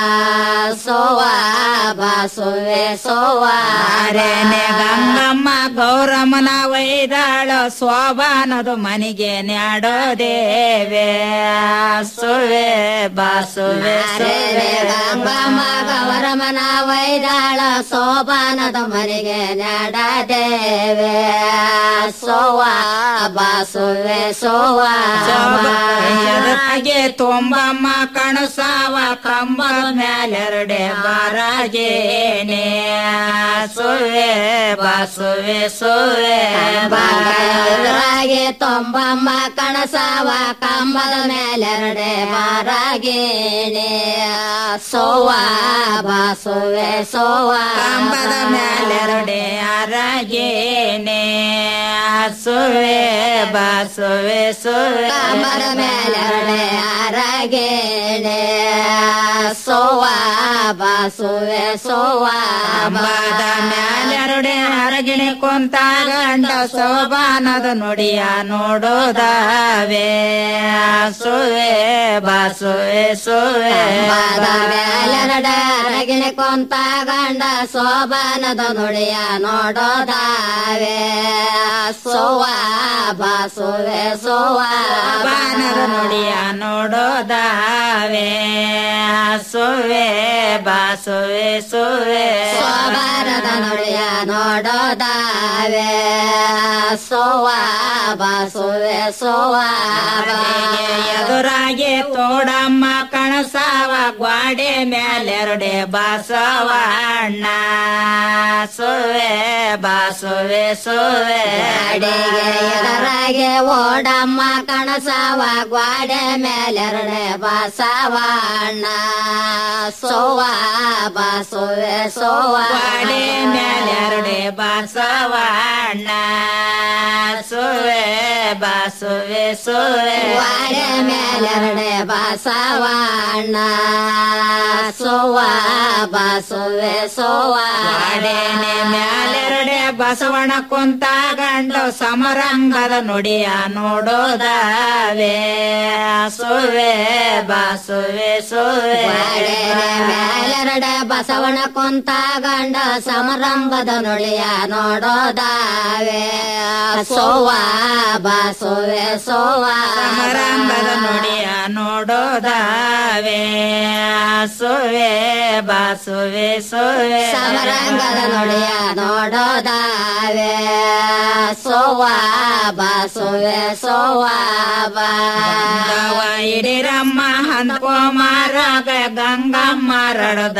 ಸೋವ ಬಸುವೆ ಸೋವ ಅರೇನೆ ಗಂಗಮ್ಮ ಗೌರಮ್ಮನ ವೈದಾಳ ಶೋಭಾನದು ಮನೆಗೆ ನ್ಯಾಡೋದೇವೆ ಸುವೆ ಬಾಸುವೆ ಸುವೆ ಗಂಗಮ್ಮ ಗೌರಮ್ಮನ ವೈದಾಳ ಸೋಬಾನದ ಮನೆಗೆ ನಡದೇವೆ ಸೋವ ಬಸುವೆ ಸೋವ ಎದುರಾಗೆ ತುಂಬಮ್ಮ ಕಣಸಾವ ಕಂಬದ ಮ್ಯಾಲೆರಡೆ ಬರಾಗೇನೆ ಸುವೆ ಬಾಸುವೆ ಸುವೆ ಬಾಗಿಲಾಗೆ ತೊಂಬಮ್ಮ ಕಣಸಾವ ಕಂಬದ ಮೇಲೆರಡೆ ಬಾರಾಗೇನೆ ಸೋವ ಬಸುವೆ ಸೋವ ಕಂಬದ ಮ್ಯಾಲೆರಡೆ ಅರಾಗೇನೆ ಸುವೆ ಬಾಸುವೆ ಸುವೆ ಕಂಬದ ಮೇಲೆರಡೆ ಅರಗೇನೆ ಸೋವ ಬಸುವೆ ಸೋವ ಕಂಬದ ಮ್ಯಾಲೆರಡೆ ಅರಗಿಣಿ ಕುಂತ ಗಂಡ ಸೋಬಾನದ ನುಡಿಯ ನೋಡೋದಾವೆ ಸುವೆ ಬಾಸುವೆ ಸುವೆ ಕಂಬದ ಮೇಲೆರಡೆ ಅರಗಿಣಿ ಕೊಂತ ಗಂಡ ಸೋಬಾನದ ನುಡಿಯ ನೋಡೋದಾವೆ ಸೋವ ಬಸುವೆ ಸೋವ ಬಾನದ ನುಡಿಯ ನೋಡೋದಾವೆ ಸುವೆ ಬಾಸುವೆ ಸುವೆ ಸೋಬಾನದ ನುಡಿಯ ನೋಡೋದಾವೆ ಸೋವ ಬಸುವೆ ಸೋವ ಎದುರಾಗೆ ತೋಡಮ್ಮ ಕಣಸಾವ ಗ್ವಾಡೆ ಮ್ಯಾಲೆರಡೆ ಬಾಸವಣ್ಣ ಸುವೆ ಬಾಸುವೆ ಸುವೆ ಅಡಿಗೆ ಎದರಾಗೆ ಓಡಮ್ಮ ಕಣಸವ ಗ್ವಾಡೆ ಮೇಲೆರಡೆ ಬಸವಣ್ಣ ಸೋವ ಬಸುವೆ ಸೋವ ಗ್ವಾಡೆ ಮ್ಯಾಲೆರಡೆ ಬಾಸವಣ್ಣ ಸುವೆ ಬಾಸುವೆ ಸುವೆ ಗ್ವಾಡೆ ಮೇಲೆರಡೆ ಬಸವಣ್ಣ ಸೋವ ಬಸುವೆ ಸೋವ ಗ್ವಾಡೆನೆ ಮ್ಯಾಲೆರಡೆ ಬಸವಣ ಕುಂತ ಗಂಡು ಸಮರಂಗದ ನುಡಿಯ ನೋಡೋದಾವೆ ಸುವೆ ಬಾಸುವೆ ಸುವೆ ಮೇಲೆರಡೆ ಬಸವಣ ಕುಂತ ಗಂಡ ಸಮರಂಭದ ನುಡಿಯ ನೋಡೋದಾವೆ ಸೋವ ಬಸುವೆ ಸೋವ ಸಮರಂಗದ ನುಡಿಯ ನೋಡೋದಾವೆ ಸುವೆ ಬಾಸುವೆ ಸುವೆ ಸಮರಂಗದ ನುಡಿಯ ನೋಡೋದಾವೆ ಸೋವ ಬಾಸುವೆ ಸೋವ ಬಾ ಗಂಗವ ಇಡಿರಮ್ಮ ಹಂದ್ಕೋಮಾರಾಗ ಗಂಗಮ್ಮ ರಡದ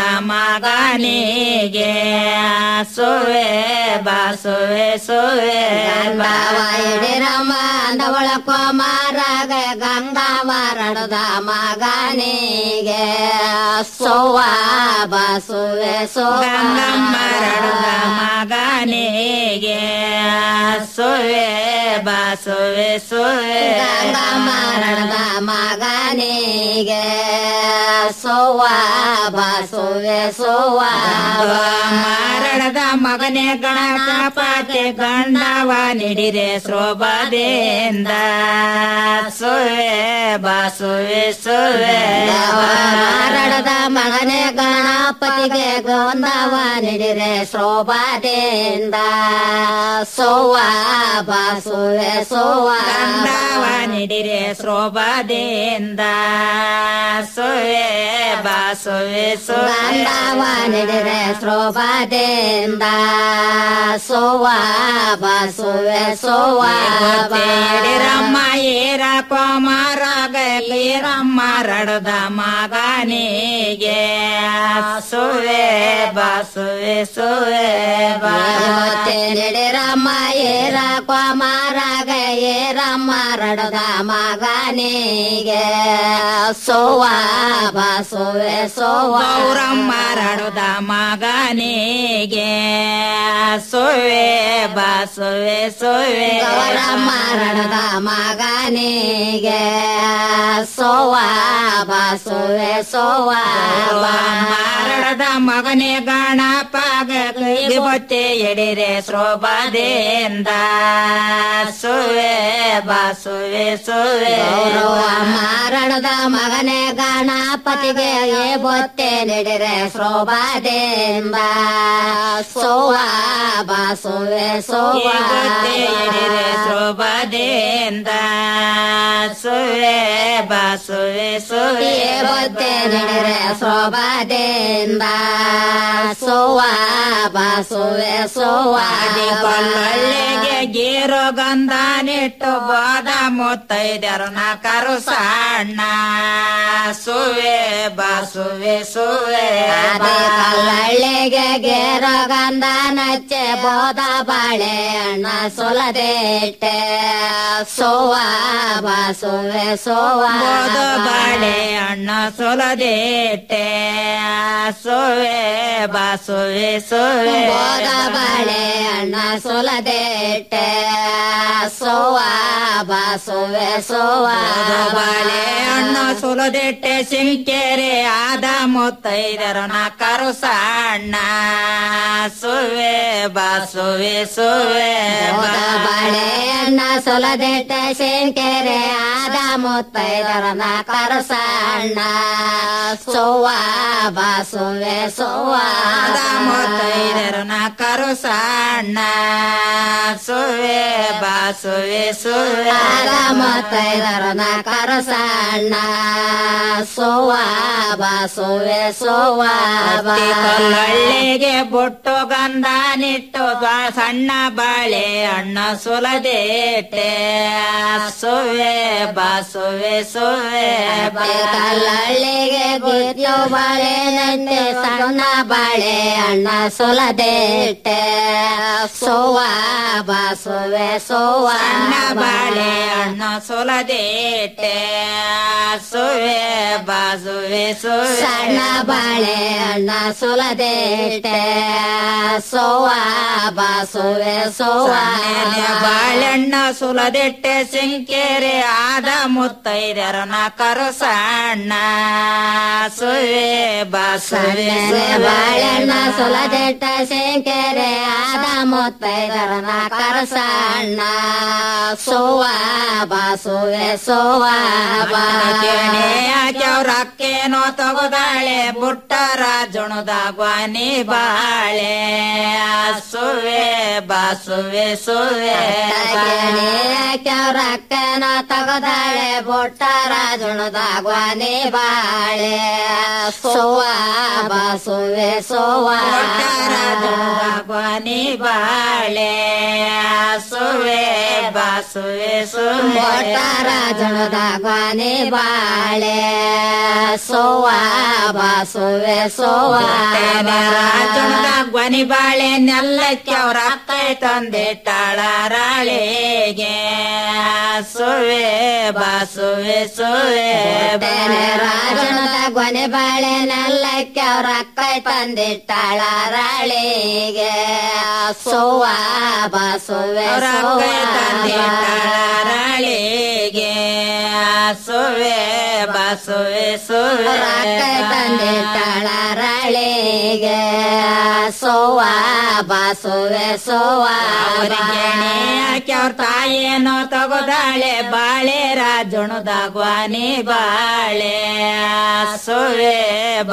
ಮಗನಿಗೆ ಸುವೆ ಬಾಸುವೆ ಸುವೆ ಗಂಗಾವ ಇಡಿರಮ್ಮ ಅಂದವಳ ಕೋಮಾರಾಗ ಗಂಗಾವ ರಡದ ಮಗನಿಗೆ ಸೋವ ಬಾಸುವೆ ಸೋವ ಗಂಗಮ್ಮ ರಡದ ಮಗನಿಗೆ ಸುವೆ ಬಾಸುವೆ ಸುವೆ ಗಂಗಮ್ಮ ರಡದ ಮಗನಿಗೆ ಸೋವ ಬಾಸುವೆ ಸೋವ ಮಾರಣದ ಮಗನೇ ಗಣಪತಿ ಗಂಡವ ನಿಡಿರೆ ಶೋಭದಿಂದ ಸುವೆ ಬಾಸುವೆ ಸುವೆ ಮಾರಣದ ಮಗನೇ ಗಣಪತಿಗೆ ಗೋಂದವ ನಿಡಿರೆ ಶೋಭಾದಿಂದ ಸೋವ ಬಾಸುವೆ ಸೋವ ಗಂಡವ ನಿಡಿರೆ ಶೋಭದಿಂದ ಸುವೆ ಬಾಸುವೆ ಸುವೆ ಗಂಡವ ನಿಡಿರೆ ಶೋಭಾದಿಂದ ಸೋವ ಬಾಸುವೆ ಸೋವ ತೇಡಿರಮ್ಮ ಏರ ಕೋಮಾರಾಗ ಗೀರಮ್ಮ ರಡದ ಮಗನಿಗೆ ಸುವೆ ಬಾಸುವೆ ಸುವೆ ಮತ್ತೆ ನಿಡಿರಮ್ಮ ಏರ ಕ್ವಾಮಾರಾಗ ಏರಮ್ಮ ರಡದ ಮಗನಿಗೆ ಸೋವ ಬಾಸುವೆ ಸೋವ ಗೌರಮ್ಮ ರಡದ ಮಗನಿಗೆ ಸುವೆ ಬಾಸುವೆ ಸುವೆ ಗೌರಮ್ಮ ರಡದ ಮಗನಿಗೆ ಸೋವ ಬಾಸುವೆ ಸೋವ ಮಾರಡದ ಮಗನೇ ಗಣಪಗ ಬತ್ತೆ ಎಡಿರೆ ಶೋಭದಿಂದ ಸುವೆ ಬಾಸುವೆ ಸುವೆ ಗೌರವ ಮಾರಣದ ಮಗನೇ ಗಣಪತಿಗೆ ಏ ಬೊತ್ತೆ ನಿಡಿರೆ ಶೋಭಾದಿಂದ ಸೋವ ಬಾಸುವೆ ಸೋವ ಬತ್ತೆ ಎಡಿರೆ ಶೋಭದಿಂದ ಸುವೆ ಬಾಸುವೆ ಸುವೆ ಏ ಬೊತ್ತೆ ನಿಡಿರೆ ಶೋಭಾದಿಂದ ಸೋವ ಬಾಸುವೆ ಸೋವ ಕೊಲ್ಲೊಳ್ಳೆಗೆ ಗೀರು ಗಂಧ ನಿಟ್ಟು ಬೋದ ಮುತ್ತೈದರನ ಕರು ಸಣ್ಣ ಸುವೆ ಬಾಸುವೆ ಸುವೆ ಕಲ್ಲಳ್ಳಿಗೆ ಗೇರ ಗಂಧ ನಚ್ಚೆ ಬೋದ ಬಾಳೆ ಅಣ್ಣ ಸೊಲದೇಟೆ ಸೋವ ಬಾಸುವೆ ಸೋವ ಬೋದ ಬಾಳೆ ಅಣ್ಣ ಸೊಲದೇಟೆ ಸುವೆ ಬಾಸುವೆ ಸುವೆ ಬೋದ ಬಾಳೆ ಅಣ್ಣ ಸೊಲದೇಟೆ ಸೋವ ಬಾಸುವೆ ಸೋವ ಬಾಳೆ ಹಣ್ಣು ಸುಲದಿಟ್ಟೆ ಸಿಂಕೆರೆ ಆದ ಮುತ್ತೈದರನ ಕರು ಸಣ್ಣ ಸುವೆ ಬಾಸುವೆ ಸುವೆ ಬಾಳೆ ಅಣ್ಣ ಸೊಲದೆಟ್ಟ ಶೇಂಕೆರೆ ಆದ ಮುತ್ತೈದರನ ಕರಸಣ್ಣ ಸೋವ ಬಾಸುವೆ ಸೋವ ಆದ ಮುತ್ತೈದರನ ಕರು ಸಣ್ಣ ಸುವೆ ಬಾಸುವೆ ಸುವೆ ಆದ ಮುತ್ತೈದರನ ಕರಸಣ್ಣ ಸೋವ ಬಾಸುವೆ ಸೋವ ಕೊಲ್ಲೊಳ್ಳೆಗೆ ಬೊಟ್ಟು ಗಂಧ ನಿಟ್ಟು ಬಾ- ಸಣ್ಣ ಬಾಳೆ ಹಣ್ಣ ಸುಲದೇಟೆ ಸುವೆ ಬಾಸುವೆ ಸುವೆ ಕಲ್ಲಳ್ಳಿಗೆ ಬಿಟ್ಟು ಬಾಳೆ ನಂತೆ ಸಣ್ಣ ಬಾಳೆ ಅಣ್ಣ ಸೊಲದೇಟೆ ಸೋವ ಬಾಸುವೆ ಸೋವ ಸಣ್ಣ ಬಾಳೆ ಹಣ್ಣ ಸುಲದೇಟೆ ಸುವೆ ಬಾಸುವೆ ಸುವೆ ಸಣ್ಣ ಬಾಳೆ ಅಣ್ಣ ಸೊಲದೇಟೆ ಸೋವ ಬಾಸುವೆ ಸೋವ ಬಾಳೆಣ್ಣ ಸುಲದಿಟ್ಟೆ ಸಿಂಕೆರೆ ಆದ ಮುತ್ತೈದರನ ಕರು ಸಣ್ಣ ಸುವೆ ಬಾಸುವೆ ಬಾಳೆಣ್ಣ ಸೊಲದೆಟ್ಟ ಶೇಂಕೆರೆ ಆದ ಮುತ್ತೈದರನ ಕರಸಣ್ಣ ಸೋವ ಬಾಸುವೆ ಸೋವ ರಕ್ಕೇನೋ ತಗೋದಾಳೆ ಬುಟ್ಟರ ಜುಣದಾಗ್ವಾನಿ ಬಾಳೆ ಸುವೆ ಬಾಸುವೆ ಸುವೆ ರಕ್ಕನ ತಗದಾಳೆ ಬೊಟ್ಟರ ಜುಣದಾಗ್ವಾನಿ ಬಾಳೆ ಸೋವ ಬಾಸುವೆ ಸೋವ ಜುಣದಾಗ್ವಾನಿ ಬಾಳೆ ಸುವೆ ಬಾಸುವೆ ಸುವೆ ಬೋಟಾರ ಜುಣದಾಗ್ವಾನಿ ಬಾಳೆ ಸೋವ ಬಾಸುವೆ ಸೋವ ರಾಜುಣದ ಗ್ವನಿ ಬಾಳೆ ನೆಲ್ಲಕ್ಕೆ ಅವ್ರ ಅಕ್ಕ ತಂದಿಟ್ಟಾಳ ರಾಳಿಗೆ ಸುವೆ ಬಾಸುವೆ ಸುವೆ ರಾಜಣದ ಗೊನೆ ಬಾಳೆ ನಲ್ಲಕ್ಕೆ ಅವ್ರ ಅಕ್ಕ ತಂದಿಟ್ಟಾಳ ರಾಳಿಗೆ ಸೋವ ಬಾಸುವೆ ಅವ್ರ ಸೋವ ಅಕ್ಕ ತಂದಿಟ್ಟಾಳ ರಾಳಿಗೆ ಸುವೆ ಬಾಸುವೆ ಸುವೆ ಅಕ್ಕ ತಂದಿಟ್ಟಾಳ ರಾಳಿಗೆ ಸೋವ ಬಾಸುವೆ ಸೋವ ಗೆಣೆ ಹಾಕಿ ಅವ್ರ ತಾಯೇನೋ ತಗೋದಾಳೆ ಬಾಳೆ ರಾಜುಣದಾಗ್ವಾನಿ ಬಾಳೆ ಸುವೆ